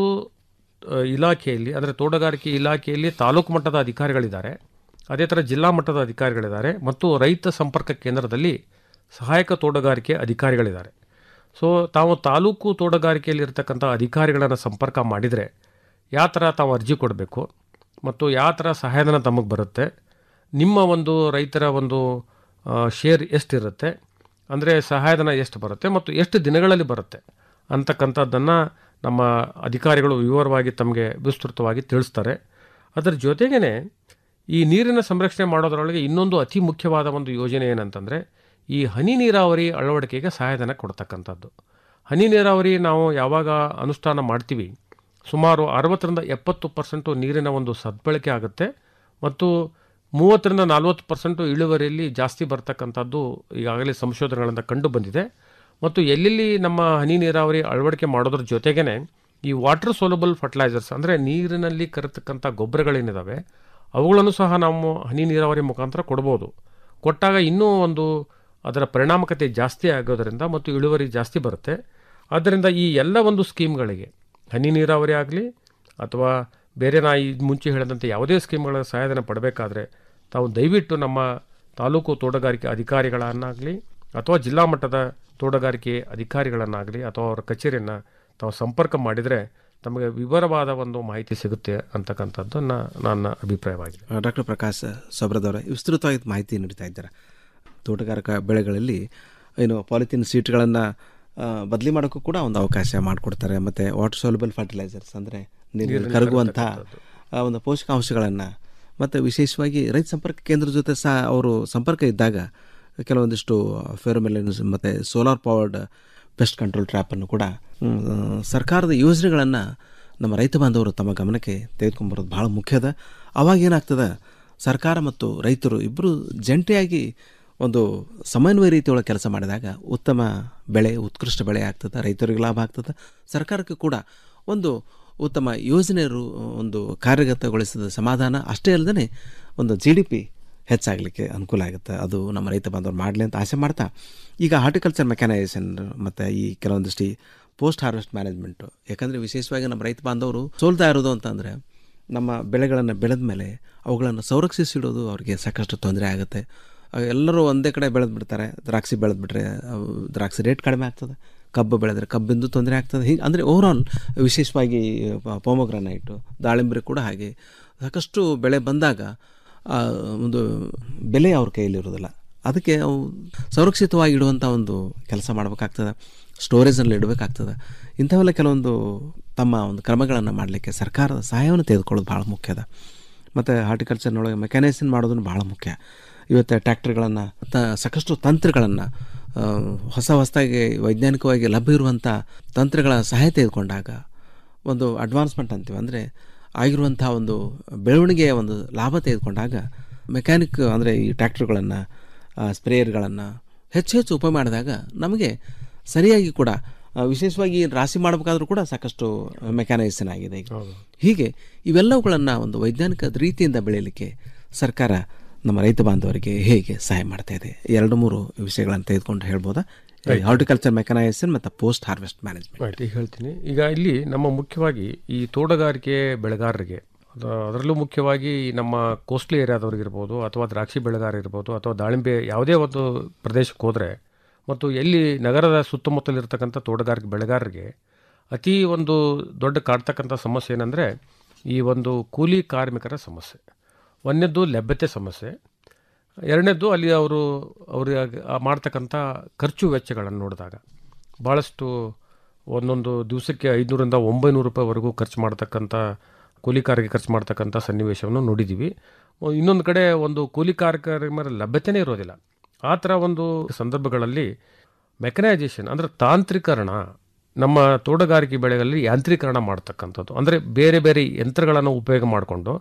ಆ, ಇಲಾಖೆಯಲ್ಲಿ ಅಂದರೆ ತೋಟಗಾರಿಕೆ ಇಲಾಖೆಯಲ್ಲಿ ತಾಲೂಕು ಮಟ್ಟದ ಅಧಿಕಾರಿಗಳಿದ್ದಾರೆ ಅದೇ ಥರ ಜಿಲ್ಲಾ ಮಟ್ಟದ ಅಧಿಕಾರಿಗಳಿದ್ದಾರೆ ಮತ್ತು ರೈತ ಸಂಪರ್ಕ ಕೇಂದ್ರದಲ್ಲಿ ಸಹಾಯಕ ತೋಟಗಾರಿಕೆ ಅಧಿಕಾರಿಗಳಿದ್ದಾರೆ ಸೊ ತಾವು ತಾಲೂಕು ತೋಟಗಾರಿಕೆಯಲ್ಲಿ ಇರ್ತಕ್ಕಂಥ ಅಧಿಕಾರಿಗಳನ್ನು ಸಂಪರ್ಕ ಮಾಡಿದರೆ ಯಾವ ಥರ ತಾವು ಅರ್ಜಿ ಕೊಡಬೇಕು ಮತ್ತು ಯಾವ ಥರ ಸಹಾಯಧನ ತಮಗೆ ಬರುತ್ತೆ ನಿಮ್ಮ ಒಂದು ರೈತರ ಒಂದು ಶೇರ್ ಎಷ್ಟಿರುತ್ತೆ ಅಂದರೆ ಸಹಾಯಧನ ಎಷ್ಟು ಬರುತ್ತೆ ಮತ್ತು ಎಷ್ಟು ದಿನಗಳಲ್ಲಿ ಬರುತ್ತೆ ಅಂತಕ್ಕಂಥದ್ದನ್ನು ನಮ್ಮ ಅಧಿಕಾರಿಗಳು ವಿವರವಾಗಿ ತಮಗೆ ವಿಸ್ತೃತವಾಗಿ ತಿಳಿಸ್ತಾರೆ ಅದರ ಜೊತೆಗೇ ಈ ನೀರಿನ ಸಂರಕ್ಷಣೆ ಮಾಡೋದರೊಳಗೆ ಇನ್ನೊಂದು ಅತಿ ಮುಖ್ಯವಾದ ಒಂದು ಯೋಜನೆ ಏನಂತಂದರೆ ಈ ಹನಿ ನೀರಾವರಿ ಅಳವಡಿಕೆಗೆ ಸಹಾಯಧನ ಕೊಡ್ತಕ್ಕಂಥದ್ದು ಹನಿ ನೀರಾವರಿ ನಾವು ಯಾವಾಗ ಅನುಷ್ಠಾನ ಮಾಡ್ತೀವಿ ಸುಮಾರು ಅರವತ್ತರಿಂದ ಎಪ್ಪತ್ತು ಪರ್ಸೆಂಟು ನೀರಿನ ಒಂದು ಸದ್ಬಳಕೆ ಆಗುತ್ತೆ ಮತ್ತು ಮೂವತ್ತರಿಂದ ನಲ್ವತ್ತು ಪರ್ಸೆಂಟು ಇಳುವರಿಯಲ್ಲಿ ಜಾಸ್ತಿ ಬರ್ತಕ್ಕಂಥದ್ದು ಈಗಾಗಲೇ ಸಂಶೋಧನೆಗಳಿಂದ ಕಂಡು ಬಂದಿದೆ ಮತ್ತು ಎಲ್ಲೆಲ್ಲಿ ನಮ್ಮ ಹನಿ ನೀರಾವರಿ ಅಳವಡಿಕೆ ಮಾಡೋದ್ರ ಜೊತೆಗೇ ಈ ವಾಟರ್ ಸೋಲಬಲ್ ಫರ್ಟಿಲೈಸರ್ಸ್ ಅಂದರೆ ನೀರಿನಲ್ಲಿ ಕರತಕ್ಕಂಥ ಗೊಬ್ಬರಗಳೇನಿದ್ದಾವೆ ಅವುಗಳನ್ನು ಸಹ ನಾವು ಹನಿ ನೀರಾವರಿ ಮುಖಾಂತರ ಕೊಡ್ಬೋದು ಕೊಟ್ಟಾಗ ಇನ್ನೂ ಒಂದು ಅದರ ಪರಿಣಾಮಕತೆ ಜಾಸ್ತಿ ಆಗೋದರಿಂದ ಮತ್ತು ಇಳುವರಿ ಜಾಸ್ತಿ ಬರುತ್ತೆ ಆದ್ದರಿಂದ ಈ ಎಲ್ಲ ಒಂದು ಸ್ಕೀಮ್ಗಳಿಗೆ ಹನಿ ನೀರಾವರಿ ಆಗಲಿ ಅಥವಾ ಬೇರೆ ನಾ ಈ ಮುಂಚೆ ಹೇಳಿದಂತೆ ಯಾವುದೇ ಸ್ಕೀಮ್ಗಳ ಸಹಾಯಧನ ಪಡಬೇಕಾದ್ರೆ ತಾವು ದಯವಿಟ್ಟು ನಮ್ಮ ತಾಲೂಕು ತೋಟಗಾರಿಕೆ ಅಧಿಕಾರಿಗಳನ್ನಾಗಲಿ ಅಥವಾ ಜಿಲ್ಲಾ ಮಟ್ಟದ ತೋಟಗಾರಿಕೆ ಅಧಿಕಾರಿಗಳನ್ನಾಗಲಿ ಅಥವಾ ಅವರ ಕಚೇರಿಯನ್ನು ತಾವು ಸಂಪರ್ಕ ಮಾಡಿದರೆ ತಮಗೆ ವಿವರವಾದ ಒಂದು ಮಾಹಿತಿ ಸಿಗುತ್ತೆ ಅಂತಕ್ಕಂಥದ್ದು ನನ್ನ ಅಭಿಪ್ರಾಯವಾಗಿದೆ ಡಾಕ್ಟರ್ ಪ್ರಕಾಶ್ ಸೊಬ್ರದವರ ವಿಸ್ತೃತವಾಗಿ ಮಾಹಿತಿ ನೀಡ್ತಾ ಇದ್ದಾರೆ ತೋಟಗಾರಿಕಾ ಬೆಳೆಗಳಲ್ಲಿ ಏನು ಪಾಲಿಥಿನ್ ಸೀಟ್ಗಳನ್ನು ಬದಲಿ ಮಾಡೋಕ್ಕೂ ಕೂಡ ಒಂದು ಅವಕಾಶ ಮಾಡಿಕೊಡ್ತಾರೆ ಮತ್ತು ವಾಟರ್ ಸೋಲಬಲ್ ಫರ್ಟಿಲೈಸರ್ಸ್ ಅಂದರೆ ನೀರಿನಲ್ಲಿ ನೀರಿನಲ್ಲಿ ಕರಗುವಂಥ ಆ ಒಂದು ಪೋಷಕಾಂಶಗಳನ್ನು ಮತ್ತು ವಿಶೇಷವಾಗಿ ರೈತ ಸಂಪರ್ಕ ಕೇಂದ್ರ ಜೊತೆ ಸಹ ಅವರು ಸಂಪರ್ಕ ಇದ್ದಾಗ ಕೆಲವೊಂದಿಷ್ಟು ಫೆರೋಮೆಲಿನ್ಸ್ ಮತ್ತು ಸೋಲಾರ್ ಪವರ್ಡ್ ಪೆಸ್ಟ್ ಕಂಟ್ರೋಲ್ ಟ್ರ್ಯಾಪನ್ನು ಕೂಡ ಮ್, ಸರ್ಕಾರದ ಯೋಜನೆಗಳನ್ನು ನಮ್ಮ ರೈತ ಬಾಂಧವರು ತಮ್ಮ ಗಮನಕ್ಕೆ ತೆಗೆದುಕೊಂಬರೋದು ಭಾಳ ಮುಖ್ಯದ ಅವಾಗ ಏನಾಗ್ತದೆ ಸರ್ಕಾರ ಮತ್ತು ರೈತರು ಇಬ್ಬರು ಜಂಟಿಯಾಗಿ ಒಂದು ಸಮನ್ವಯ ರೀತಿಯೊಳಗೆ ಕೆಲಸ ಮಾಡಿದಾಗ ಉತ್ತಮ ಬೆಳೆ ಉತ್ಕೃಷ್ಟ ಬೆಳೆ ಆಗ್ತದೆ ರೈತರಿಗೆ ಲಾಭ ಆಗ್ತದೆ ಸರ್ಕಾರಕ್ಕೆ ಕೂಡ ಒಂದು ಉತ್ತಮ ಯೋಜನೆ ರು ಒಂದು ಕಾರ್ಯಗತಗೊಳಿಸಿದ ಸಮಾಧಾನ ಅಷ್ಟೇ ಅಲ್ಲದೆ ಒಂದು ಜಿ ಡಿ ಪಿ ಹೆಚ್ಚಾಗಲಿಕ್ಕೆ ಅನುಕೂಲ ಆಗುತ್ತೆ ಅದು ನಮ್ಮ ರೈತ ಬಾಂಧವರು ಮಾಡಲಿ ಅಂತ ಆಸೆ ಮಾಡ್ತಾ ಈಗ ಹಾರ್ಟಿಕಲ್ಚರ್ ಮೆಕ್ಯಾನೈಸೇಷನ್ ಮತ್ತು ಈ ಕೆಲವೊಂದಿಷ್ಟು ಪೋಸ್ಟ್ ಹಾರ್ವೆಸ್ಟ್ ಮ್ಯಾನೇಜ್ಮೆಂಟು ಯಾಕಂದರೆ ವಿಶೇಷವಾಗಿ ನಮ್ಮ ರೈತ ಬಾಂಧವರು ಸೋಲ್ತಾ ಇರೋದು ಅಂತಂದರೆ ನಮ್ಮ ಬೆಳೆಗಳನ್ನು ಬೆಳೆದ ಮೇಲೆ ಅವುಗಳನ್ನು ಸಂರಕ್ಷಿಸಿಡೋದು ಅವರಿಗೆ ಸಾಕಷ್ಟು ತೊಂದರೆ ಆಗುತ್ತೆ ಆ, ಎಲ್ಲರೂ ಒಂದೇ ಕಡೆ ಬೆಳೆದು ಬಿಡ್ತಾರೆ ದ್ರಾಕ್ಷಿ ಬೆಳೆದ್ಬಿಟ್ರೆ ಅವು ದ್ರಾಕ್ಷಿ ರೇಟ್ ಕಡಿಮೆ ಆಗ್ತದೆ ಕಬ್ಬು ಬೆಳೆದ್ರೆ ಕಬ್ಬಿಂದು ತೊಂದರೆ ಆಗ್ತದೆ ಹೀಗೆ ಅಂದರೆ ಓವರಾಲ್ ವಿಶೇಷವಾಗಿ ಪೋಮಗ್ರಾನೈಟು ದಾಳಿಂಬರಿ ಕೂಡ ಹಾಗೆ ಸಾಕಷ್ಟು ಬೆಳೆ ಬಂದಾಗ ಆ, ಒಂದು ಬೆಲೆ ಅವ್ರ ಕೈಯಲ್ಲಿರೋದಿಲ್ಲ ಅದಕ್ಕೆ ಅವು ಸುರಕ್ಷಿತವಾಗಿ ಇಡುವಂಥ ಒಂದು ಕೆಲಸ ಮಾಡಬೇಕಾಗ್ತದೆ ಸ್ಟೋರೇಜಲ್ಲಿ ಇಡಬೇಕಾಗ್ತದೆ ಇಂಥವೆಲ್ಲ ಕೆಲವೊಂದು ತಮ್ಮ ಒಂದು ಕ್ರಮಗಳನ್ನು ಮಾಡಲಿಕ್ಕೆ ಸರ್ಕಾರದ ಸಹಾಯವನ್ನು ತೆಗೆದುಕೊಳ್ಳೋದು ಭಾಳ ಮುಖ್ಯದ ಮತ್ತು ಹಾರ್ಟಿಕಲ್ಚರ್ನೊಳಗೆ ಮೆಕ್ಯಾನೈಸೇಷನ್ ಮಾಡೋದನ್ನು ಭಾಳ ಮುಖ್ಯ ಇವತ್ತು ಟ್ಯಾಕ್ಟ್ರಿಗಳನ್ನು ತ ಸಾಕಷ್ಟು ತಂತ್ರಗಳನ್ನು ಆ, ಹೊಸ ಹೊಸದಾಗಿ ವೈಜ್ಞಾನಿಕವಾಗಿ ಲಭ್ಯ ಇರುವಂಥ ತಂತ್ರಗಳ ಸಹಾಯ ತೆಗೆದುಕೊಂಡಾಗ ಒಂದು ಅಡ್ವಾನ್ಸ್ಮೆಂಟ್ ಅಂತೀವಿ ಅಂದರೆ ಆಗಿರುವಂಥ ಒಂದು ಬೆಳವಣಿಗೆಯ ಒಂದು ಲಾಭ ತೆಗೆದುಕೊಂಡಾಗ ಮೆಕ್ಯಾನಿಕ್ ಅಂದರೆ ಈ ಟ್ಯಾಕ್ಟ್ರುಗಳನ್ನು ಸ್ಪ್ರೇಯರ್ಗಳನ್ನು ಹೆಚ್ಚು ಹೆಚ್ಚು ಉಪಯೋಗ ಮಾಡಿದಾಗ ನಮಗೆ ಸರಿಯಾಗಿ ಕೂಡ ಆ, ವಿಶೇಷವಾಗಿ ರಾಶಿ ಮಾಡಬೇಕಾದ್ರೂ ಕೂಡ ಸಾಕಷ್ಟು ಮೆಕ್ಯಾನೈಸೇಷನ್ ಆಗಿದೆ ಈಗ ಹೀಗೆ ಇವೆಲ್ಲವುಗಳನ್ನು ಒಂದು ವೈಜ್ಞಾನಿಕ ರೀತಿಯಿಂದ ಬೆಳೆಯಲಿಕ್ಕೆ ಸರ್ಕಾರ ನಮ್ಮ ರೈತ ಬಾಂಧವರಿಗೆ ಹೇಗೆ ಸಹಾಯ ಮಾಡ್ತಾ ಇದೆ ಎರಡು ಮೂರು ವಿಷಯಗಳನ್ನು ತೆಗೆದುಕೊಂಡು ಹೇಳ್ಬೋದಾ Right. ಹಾರ್ಟಿಕಲ್ಚರ್ ಮೆಕನೈಸೇಷನ್ ಮತ್ತು ಪೋಸ್ಟ್ ಹಾರ್ವೆಸ್ಟ್ ಮ್ಯಾನೇಜ್ಮೆಂಟ್ ಆಯ್ತು ಈಗ ಹೇಳ್ತೀನಿ ಈಗ ಇಲ್ಲಿ ನಮ್ಮ ಮುಖ್ಯವಾಗಿ ಈ ತೋಟಗಾರಿಕೆ ಬೆಳೆಗಾರರಿಗೆ ಅದು- ಅದರಲ್ಲೂ ಮುಖ್ಯವಾಗಿ ನಮ್ಮ ಕೋಸ್ಟ್ಲಿ ಏರಿಯಾದವ್ರಿಗಿರ್ಬೋದು ಅಥವಾ ದ್ರಾಕ್ಷಿ ಬೆಳೆಗಾರ ಇರ್ಬೋದು ಅಥವಾ ದಾಳಿಂಬೆ ಯಾವುದೇ ಒಂದು ಪ್ರದೇಶಕ್ಕೆ ಹೋದರೆ ಮತ್ತು ಎಲ್ಲಿ ನಗರದ ಸುತ್ತಮುತ್ತಲಿರ್ತಕ್ಕಂಥ ತೋಟಗಾರಿಕೆ ಬೆಳೆಗಾರರಿಗೆ ಅತಿ ಒಂದು ದೊಡ್ಡ ಕಾಡ್ತಕ್ಕಂಥ ಸಮಸ್ಯೆ ಏನಂದರೆ ಈ ಒಂದು ಕೂಲಿ ಕಾರ್ಮಿಕರ ಸಮಸ್ಯೆ ಒಂದನೇದ್ದು ಲಭ್ಯತೆ ಸಮಸ್ಯೆ ಎರಡನೇದ್ದು ಅಲ್ಲಿ ಅವರು ಅವರು ಮಾಡ್ತಕ್ಕಂಥ ಖರ್ಚು ವೆಚ್ಚಗಳನ್ನು ನೋಡಿದಾಗ ಭಾಳಷ್ಟು ಒಂದೊಂದು ದಿವಸಕ್ಕೆ ಐದುನೂರಿಂದ ಒಂಬೈನೂರು ರೂಪಾಯಿವರೆಗೂ ಖರ್ಚು ಮಾಡ್ತಕ್ಕಂಥ ಕೂಲಿಕಾರರಿಗೆ ಖರ್ಚು ಮಾಡ್ತಕ್ಕಂಥ ಸನ್ನಿವೇಶವನ್ನು ನೋಡಿದ್ದೀವಿ ಇನ್ನೊಂದು ಕಡೆ ಒಂದು ಕೂಲಿಕಾರಕರ ಮೇಲೆ ಲಭ್ಯತೆಯೇ ಇರೋದಿಲ್ಲ ಆ ಥರ ಒಂದು ಸಂದರ್ಭಗಳಲ್ಲಿ ಮೆಕನೈಜೇಷನ್ ಅಂದರೆ ತಾಂತ್ರೀಕರಣ ನಮ್ಮ ತೋಟಗಾರಿಕೆ ಬೆಳೆಗಳಲ್ಲಿ ಯಾಂತ್ರೀಕರಣ ಮಾಡ್ತಕ್ಕಂಥದ್ದು ಅಂದರೆ ಬೇರೆ ಬೇರೆ ಯಂತ್ರಗಳನ್ನು ಉಪಯೋಗ ಮಾಡಿಕೊಂಡು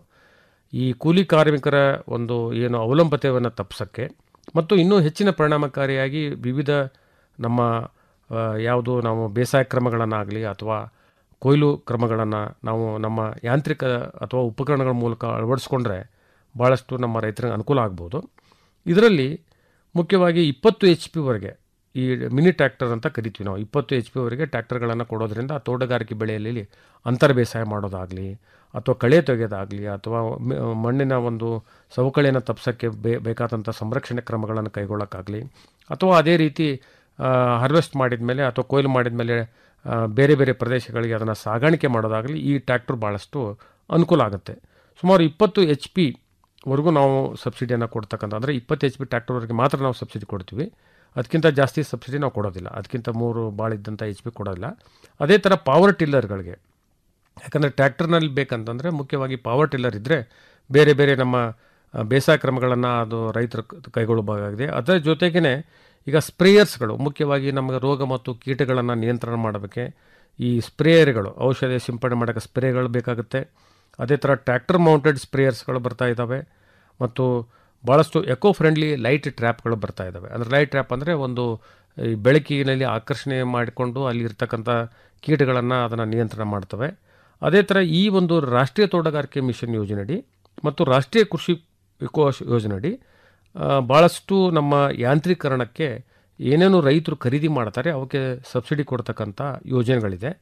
ಈ ಕೂಲಿ ಕಾರ್ಮಿಕರ ಒಂದು ಏನು ಅವಲಂಬತೆಯನ್ನು ತಪ್ಪಿಸೋಕ್ಕೆ ಮತ್ತು ಇನ್ನೂ ಹೆಚ್ಚಿನ ಪರಿಣಾಮಕಾರಿಯಾಗಿ ವಿವಿಧ ನಮ್ಮ ಆ, ಯಾವುದು ನಾವು ಬೇಸಾಯ ಕ್ರಮಗಳನ್ನಾಗಲಿ ಅಥವಾ ಕೊಯ್ಲು ಕ್ರಮಗಳನ್ನು ನಾವು ನಮ್ಮ ಯಾಂತ್ರಿಕ ಅಥವಾ ಉಪಕರಣಗಳ ಮೂಲಕ ಅಳವಡಿಸ್ಕೊಂಡ್ರೆ ಭಾಳಷ್ಟು ನಮ್ಮ ರೈತರಿಗೆ ಅನುಕೂಲ ಆಗ್ಬೋದು ಇದರಲ್ಲಿ ಮುಖ್ಯವಾಗಿ ಇಪ್ಪತ್ತು ಎಚ್ ಪಿವರೆಗೆ ಈ ಮಿನಿ ಟ್ರ್ಯಾಕ್ಟರ್ ಅಂತ ಕರಿತೀವಿ ನಾವು ಇಪ್ಪತ್ತು ಎಚ್ ಪಿವರೆಗೆ ಟ್ರ್ಯಾಕ್ಟರ್ಗಳನ್ನು ಕೊಡೋದ್ರಿಂದ ತೋಟಗಾರಿಕೆ ಬೆಳೆಯಲ್ಲಿ ಅಂತರ ಬೇಸಾಯ ಮಾಡೋದಾಗಲಿ ಅಥವಾ ಕಳೆ ತೆಗೆಯೋದಾಗಲಿ ಅಥವಾ ಮ- ಮಣ್ಣಿನ ಒಂದು ಸವಕಳಿಯನ್ನು ತಪ್ಪಿಸೋಕ್ಕೆ ಬೇ ಬೇಕಾದಂಥ ಸಂರಕ್ಷಣೆ ಕ್ರಮಗಳನ್ನು ಕೈಗೊಳ್ಳೋಕ್ಕಾಗಲಿ ಅಥವಾ ಅದೇ ರೀತಿ ಹಾರ್ವೆಸ್ಟ್ ಮಾಡಿದ ಮೇಲೆ ಅಥವಾ ಕೊಯ್ಲು ಮಾಡಿದ ಮೇಲೆ ಆ, ಬೇರೆ ಬೇರೆ ಪ್ರದೇಶಗಳಿಗೆ ಅದನ್ನು ಸಾಗಾಣಿಕೆ ಮಾಡೋದಾಗಲಿ ಈ ಟ್ರ್ಯಾಕ್ಟರ್ ಭಾಳಷ್ಟು ಅನುಕೂಲ ಆಗುತ್ತೆ ಸುಮಾರು ಇಪ್ಪತ್ತು ಎಚ್ ಪಿ ವರೆಗೂ ನಾವು ಸಬ್ಸಿಡಿಯನ್ನು ಕೊಡ್ತಕ್ಕಂಥ ಅಂದರೆ ಇಪ್ಪತ್ತು ಎಚ್ ಪಿ ಟ್ರ್ಯಾಕ್ಟರ್ವರೆಗೆ ಮಾತ್ರ ನಾವು ಸಬ್ಸಿಡಿ ಕೊಡ್ತೀವಿ ಅದಕ್ಕಿಂತ ಜಾಸ್ತಿ ಸಬ್ಸಿಡಿ ನಾವು ಕೊಡೋದಿಲ್ಲ ಅದಕ್ಕಿಂತ ಮೂರು ಭಾಳ ಇದ್ದಂಥ ಎಚ್ ಪಿ ಕೊಡೋದಿಲ್ಲ ಅದೇ ಥರ ಪವರ್ ಟಿಲ್ಲರ್ಗಳಿಗೆ ಯಾಕಂದರೆ ಟ್ರ್ಯಾಕ್ಟರ್ನಲ್ಲಿ ಬೇಕಂತಂದರೆ ಮುಖ್ಯವಾಗಿ ಪವರ್ ಟಿಲ್ಲರ್ ಇದ್ದರೆ ಬೇರೆ ಬೇರೆ ನಮ್ಮ ಆ, ಬೇಸಾಯ ಕ್ರಮಗಳನ್ನು ಅದು ರೈತರು ಕ- ಕೈಗೊಳ್ಳಬಹುದಾಗಿದೆ ಅದರ ಜೊತೆಗೇ ಈಗ ಸ್ಪ್ರೇಯರ್ಸ್ಗಳು ಮುಖ್ಯವಾಗಿ ನಮಗೆ ರೋಗ ಮತ್ತು ಕೀಟಗಳನ್ನು ನಿಯಂತ್ರಣ ಮಾಡೋದಕ್ಕೆ ಈ ಸ್ಪ್ರೇಯರ್ಗಳು ಔಷಧಿ ಸಿಂಪಡಣೆ ಮಾಡೋಕ್ಕೆ ಸ್ಪ್ರೇಗಳು ಬೇಕಾಗುತ್ತೆ ಅದೇ ಥರ ಟ್ರ್ಯಾಕ್ಟರ್ ಮೌಂಟೆಡ್ ಸ್ಪ್ರೇಯರ್ಸ್ಗಳು ಬರ್ತಾ ಇದ್ದಾವೆ ಮತ್ತು ಭಾಳಷ್ಟು ಎಕೋ ಫ್ರೆಂಡ್ಲಿ ಲೈಟ್ ಟ್ರ್ಯಾಪ್ಗಳು ಬರ್ತಾ ಇದ್ದಾವೆ ಅಂದರೆ ಲೈಟ್ ಟ್ರ್ಯಾಪ್ ಅಂದರೆ ಒಂದು ಈ ಬೆಳಕಿನಲ್ಲಿ ಆಕರ್ಷಣೆ ಮಾಡಿಕೊಂಡು ಅಲ್ಲಿ ಇರ್ತಕ್ಕಂಥ ಕೀಟಗಳನ್ನು ಅದನ್ನು ನಿಯಂತ್ರಣ ಮಾಡ್ತವೆ ಅದೇ ಥರ ಈ ಒಂದು ರಾಷ್ಟ್ರೀಯ ತೋಟಗಾರಿಕೆ ಮಿಷನ್ ಯೋಜನೆಯಡಿ ಮತ್ತು ರಾಷ್ಟ್ರೀಯ ಕೃಷಿ ವಿಕೋಶ ಯೋಜನೆಯಡಿ ಆ, ಭಾಳಷ್ಟು ನಮ್ಮ ಯಾಂತ್ರೀಕರಣಕ್ಕೆ ಏನೇನು ರೈತರು ಖರೀದಿ ಮಾಡ್ತಾರೆ ಅವಕ್ಕೆ ಸಬ್ಸಿಡಿ ಕೊಡ್ತಕ್ಕಂಥ ಯೋಜನೆಗಳಿದೆ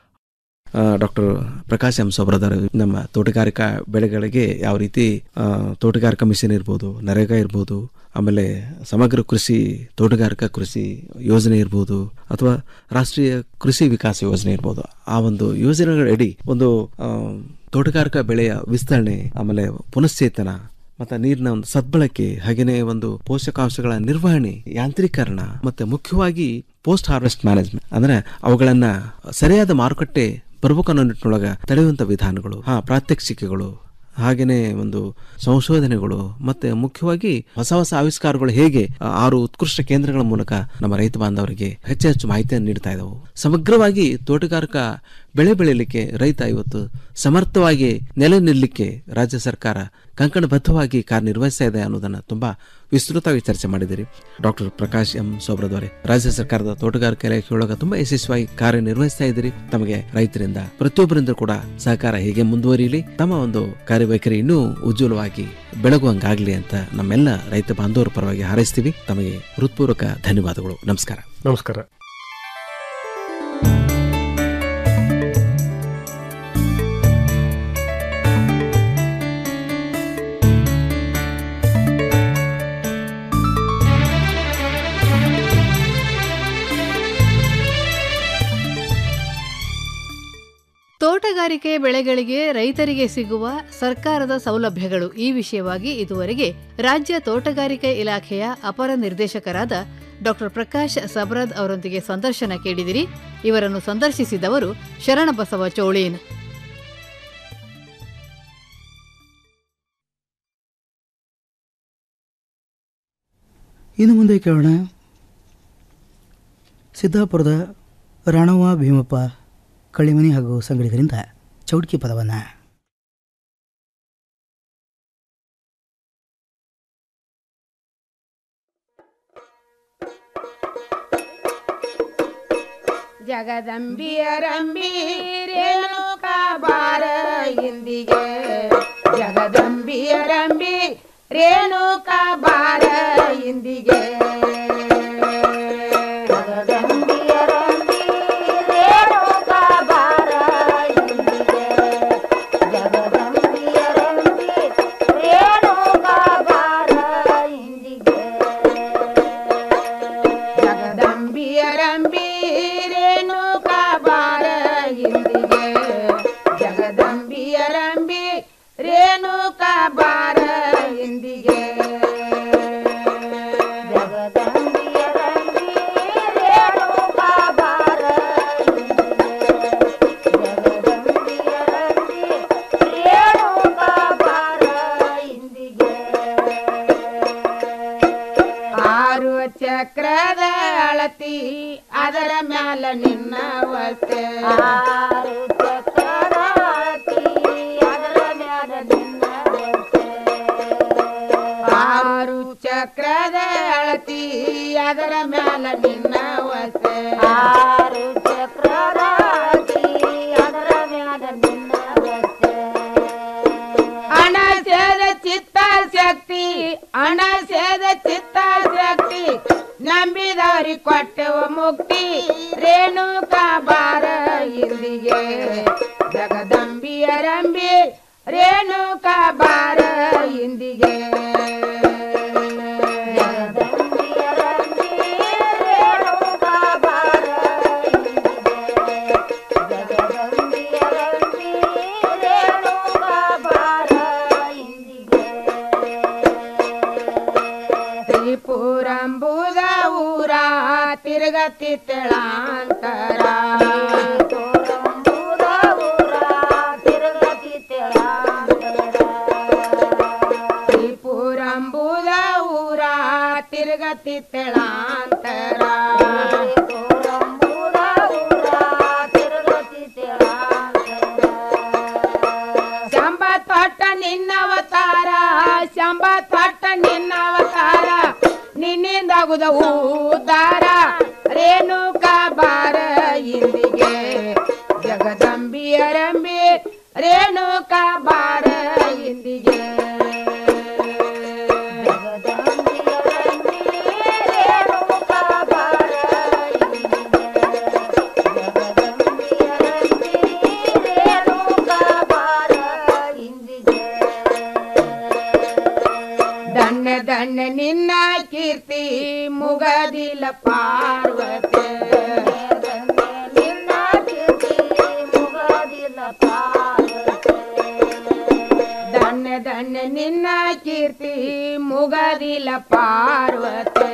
ಡಾಕ್ಟರ್ ಪ್ರಕಾಶ್ ಎಂ ಸೊಬ್ರದರ್ ನಮ್ಮ ತೋಟಗಾರಿಕಾ ಬೆಳೆಗಳಿಗೆ ಯಾವ ರೀತಿ ಆ, ತೋಟಗಾರಿಕಾ ಮಿಷನ್ ಇರ್ಬೋದು ನರೇಗಾ ಇರ್ಬೋದು ಆಮೇಲೆ ಸಮಗ್ರ ಕೃಷಿ ತೋಟಗಾರಿಕಾ ಕೃಷಿ ಯೋಜನೆ ಇರ್ಬೋದು ಅಥವಾ ರಾಷ್ಟ್ರೀಯ ಕೃಷಿ ವಿಕಾಸ ಯೋಜನೆ ಇರ್ಬೋದು ಆ ಒಂದು ಯೋಜನೆಗಳಡಿ ಒಂದು ಆ, ತೋಟಗಾರಿಕಾ ಬೆಳೆಯ ವಿಸ್ತರಣೆ ಆಮೇಲೆ ಪುನಶ್ಚೇತನ ಮತ್ತೆ ನೀರಿನ ಒಂದು ಸದ್ಬಳಕೆ ಹಾಗೇನೆ ಒಂದು ಪೋಷಕಾಂಶಗಳ ನಿರ್ವಹಣೆ ಯಾಂತ್ರೀಕರಣ ಮತ್ತೆ ಮುಖ್ಯವಾಗಿ ಪೋಸ್ಟ್ ಹಾರ್ವೆಸ್ಟ್ ಮ್ಯಾನೇಜ್ಮೆಂಟ್ ಅಂದ್ರೆ ಅವುಗಳನ್ನ ಸರಿಯಾದ ಮಾರುಕಟ್ಟೆ ಬರ್ಬೇಕು ಅನ್ನೋ ನಿಟ್ಟಿನೊಳಗ ತಡೆಯುವಂತ ವಿಧಾನಗಳು ಹಾ ಪ್ರಾತ್ಯಕ್ಷಿಕೆಗಳು ಹಾಗೆಯೇ ಒಂದು ಸಂಶೋಧನೆಗಳು ಮತ್ತೆ ಮುಖ್ಯವಾಗಿ ಹೊಸ ಹೊಸ ಆವಿಷ್ಕಾರಗಳು ಹೇಗೆ ಆ ಆರು ಉತ್ಕೃಷ್ಟ ಕೇಂದ್ರಗಳ ಮೂಲಕ ನಮ್ಮ ರೈತ ಬಾಂಧವರಿಗೆ ಹೆಚ್ಚು ಹೆಚ್ಚು ಮಾಹಿತಿಯನ್ನು ನೀಡ್ತಾ ಇದ್ದವು ಸಮಗ್ರವಾಗಿ ತೋಟಗಾರಿಕಾ ಬೆಳೆ ಬೆಳೆಯಲಿಕ್ಕೆ ರೈತ ಇವತ್ತು ಸಮರ್ಥವಾಗಿ ನೆಲೆ ನಿಲ್ಲಲಿಕ್ಕೆ ರಾಜ್ಯ ಸರ್ಕಾರ ಕಂಕಣಬದ್ಧವಾಗಿ ಕಾರ್ಯನಿರ್ವಹಿಸ್ತಾ ಇದೆ ಅನ್ನೋದನ್ನ ತುಂಬಾ ವಿಸ್ತೃತವಾಗಿ ಚರ್ಚೆ ಮಾಡಿದಿರಿ ಡಾಕ್ಟರ್ ಪ್ರಕಾಶ್ ಎಂ ಸೋಬ್ರದವರೇ ರಾಜ್ಯ ಸರ್ಕಾರದ ತೋಟಗಾರಿಕೆ ಇಲಾಖೆಯೊಳಗ ತುಂಬಾ ಯಶಸ್ವಿಯಾಗಿ ಕಾರ್ಯನಿರ್ವಹಿಸ್ತಾ ಇದ್ದೀರಿ ತಮಗೆ ರೈತರಿಂದ ಪ್ರತಿಯೊಬ್ಬರಿಂದ ಕೂಡ ಸಹಕಾರ ಹೇಗೆ ಮುಂದುವರಿಯಲಿ ತಮ್ಮ ಒಂದು ಕಾರ್ಯವೈಖರಿ ಇನ್ನೂ ಉಜ್ವಲವಾಗಿ ಬೆಳಗುವಂಗಾಗ್ಲಿ ಅಂತ ನಮ್ಮೆಲ್ಲ ರೈತ ಬಾಂಧವರ ಪರವಾಗಿ ಹಾರೈಸ್ತೀವಿ ತಮಗೆ ಹೃತ್ಪೂರ್ವಕ ಧನ್ಯವಾದಗಳು ನಮಸ್ಕಾರ ನಮಸ್ಕಾರ ತೋಟಗಾರಿಕೆ ಬೆಳೆಗಳಿಗೆ ರೈತರಿಗೆ ಸಿಗುವ ಸರ್ಕಾರದ ಸೌಲಭ್ಯಗಳು ಈ ವಿಷಯವಾಗಿ ಇದುವರೆಗೆ ರಾಜ್ಯ ತೋಟಗಾರಿಕೆ ಇಲಾಖೆಯ ಅಪರ ನಿರ್ದೇಶಕರಾದ ಡಾಕ್ಟರ್ ಪ್ರಕಾಶ್ ಸಬ್ರದ್ ಅವರೊಂದಿಗೆ ಸಂದರ್ಶನ ಕೇಳಿದಿರಿ ಇವರನ್ನು ಸಂದರ್ಶಿಸಿದವರು ಶರಣಬಸವ ಚೋಳೀನ್ ಇನ್ನು ಮುಂದೆ ಕೇಳೋಣ ಸಿದ್ದಾಪುರದ ರಾಣವ್ವ ಭೀಮಪ್ಪ ಕಳ್ಳಿಮನಿ ಹಾಗೂ ಸಂಗಡಿಗರಿಂದ ಚೌಡ್ಕಿ ಪದವನ್ನು ಜಗದಂಬಿಯರಂಬಿ ರೇಣುಕಾ ಬಾರ ಇಂದಿಗೆ ಜಗದಂಬಿಯರಂಬಿ ರೇಣುಕಾ ಬಾರ ಇಂದಿಗೆ ಜಗದಂಬಿಯರಂಬಿ ರೇಣುಕಾ ಬಾರ ಇಂದಿಗೆ ಜಗದಂಬಿಯರಂಬಿ ರೇಣುಕಾ ಬಾರ ಇಂದಿಗೆ ಜಗದಂಬಿಯರಂಬಿ ರೇಣುಕಾ ಬಾರ ಇಂದಿಗೆ ಜಗದಂಬಿಯರಂಬಿ ರೇಣುಕಾ ಬಾರ ಇಂದಿಗೆ ಜಗದಂಬಿಯರಂಬಿ ರೇಣುಕಾ ಬಾರ ರೇಣುಕಾ ಬಾರ ಇಂದಿಗೆ ಆರು ಚಕ್ರದ ಅಳತಿ ಅದರ ಮ್ಯಾಲ ನಿನ್ನ ವಸ್ತೆ ಆರು ಚಕ್ರದ ಅಳತಿ ಅದರ ಮ್ಯಾಲ ನಿನ್ನ ಆರು ಚಕ್ರದ ಅಳತಿ ಅದರ ಮ್ಯಾಲ ನಿನ್ನ ವಸ್ತೆ ಆರು ಚಕ್ರದ ಅಳತಿ ಅದರ ಮ್ಯಾಲ ನಿನ್ನ ಹಣ ಸೇದ ಚಿತ್ತ ಶಕ್ತಿ ಹಣ ಸೇದ ಚಿತ್ತ ಶಕ್ತಿ ನಂಬಿದವರಿ ಕೊಟ್ಟೆವ ಮುಕ್ತಿ ರೇಣುಕಾ ಬಾರ ಇಂದಿಗೆ ಜಗದಂಬಿಯರಂಬಿ ರೇಣುಕಾ ಬಾರ ಇಂದಿಗೆ ಜಗದಂಬಿಯರಂಬಿ ರೇಣುಕಾ ಬಾರ ಜಗದಂಬಿಯರಂಬಿ ರೇಣುಕಾ ಬಾರ ತ್ರಿಪುರಂಬುದ ಊರ ತಿರುಗತಿ ತೆಳಾಂತರ ತ್ರಿಪುರಂಬುದ ಊರ ತಿರುಗತಿ ತೆಳಾಂತರ ಶಂಬ ತೊಟ್ಟ ನಿನ್ನವತಾರ ಶಂಬ ತೊಟ್ಟ ನಿನ್ನವತಾರ ನಿನ್ನಿಂದಾಗುದ ಉದ್ದಾರ ರೇಣುಕಾ ಬಾರ ಇಂದಿಗೆ ಜಗದಂಬಿಯರಂಬಿ ರೇಣುಕಾ ಬಾರ ಇಂದಿಗೆ ದಣ್ಣ ದಣ್ಣ ನಿನ್ನ ಕೀರ್ತಿ ಮುಗದಿಲ ಪಾರ್ವತಿ ದಣ್ಣ ದಣ್ಣ ನಿನ್ನ ಕೀರ್ತಿ ಮುಗದಿಲ ಪಾರ್ವತಿ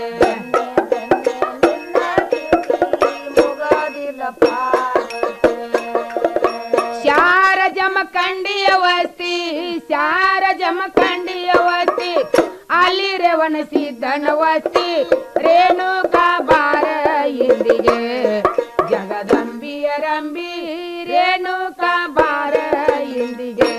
ಶಾರ ಜಮ ಕಂಡಿಯ ವಸ್ತಿ ಶಾರ ಜಮಖಂಡಿಯ ವಸ್ತಿ ಅಲ್ಲಿ ರೇವಣ ಸಿದ್ದನ ವಸ್ತಿ ರೇಣುಕಾ ಬಾರ ಇಂದಿಗೆ ಜಗದಂಬಿಯ ರಂಬಿ ರೇಣುಕಾ ಬಾರ ಇಂದಿಗೆ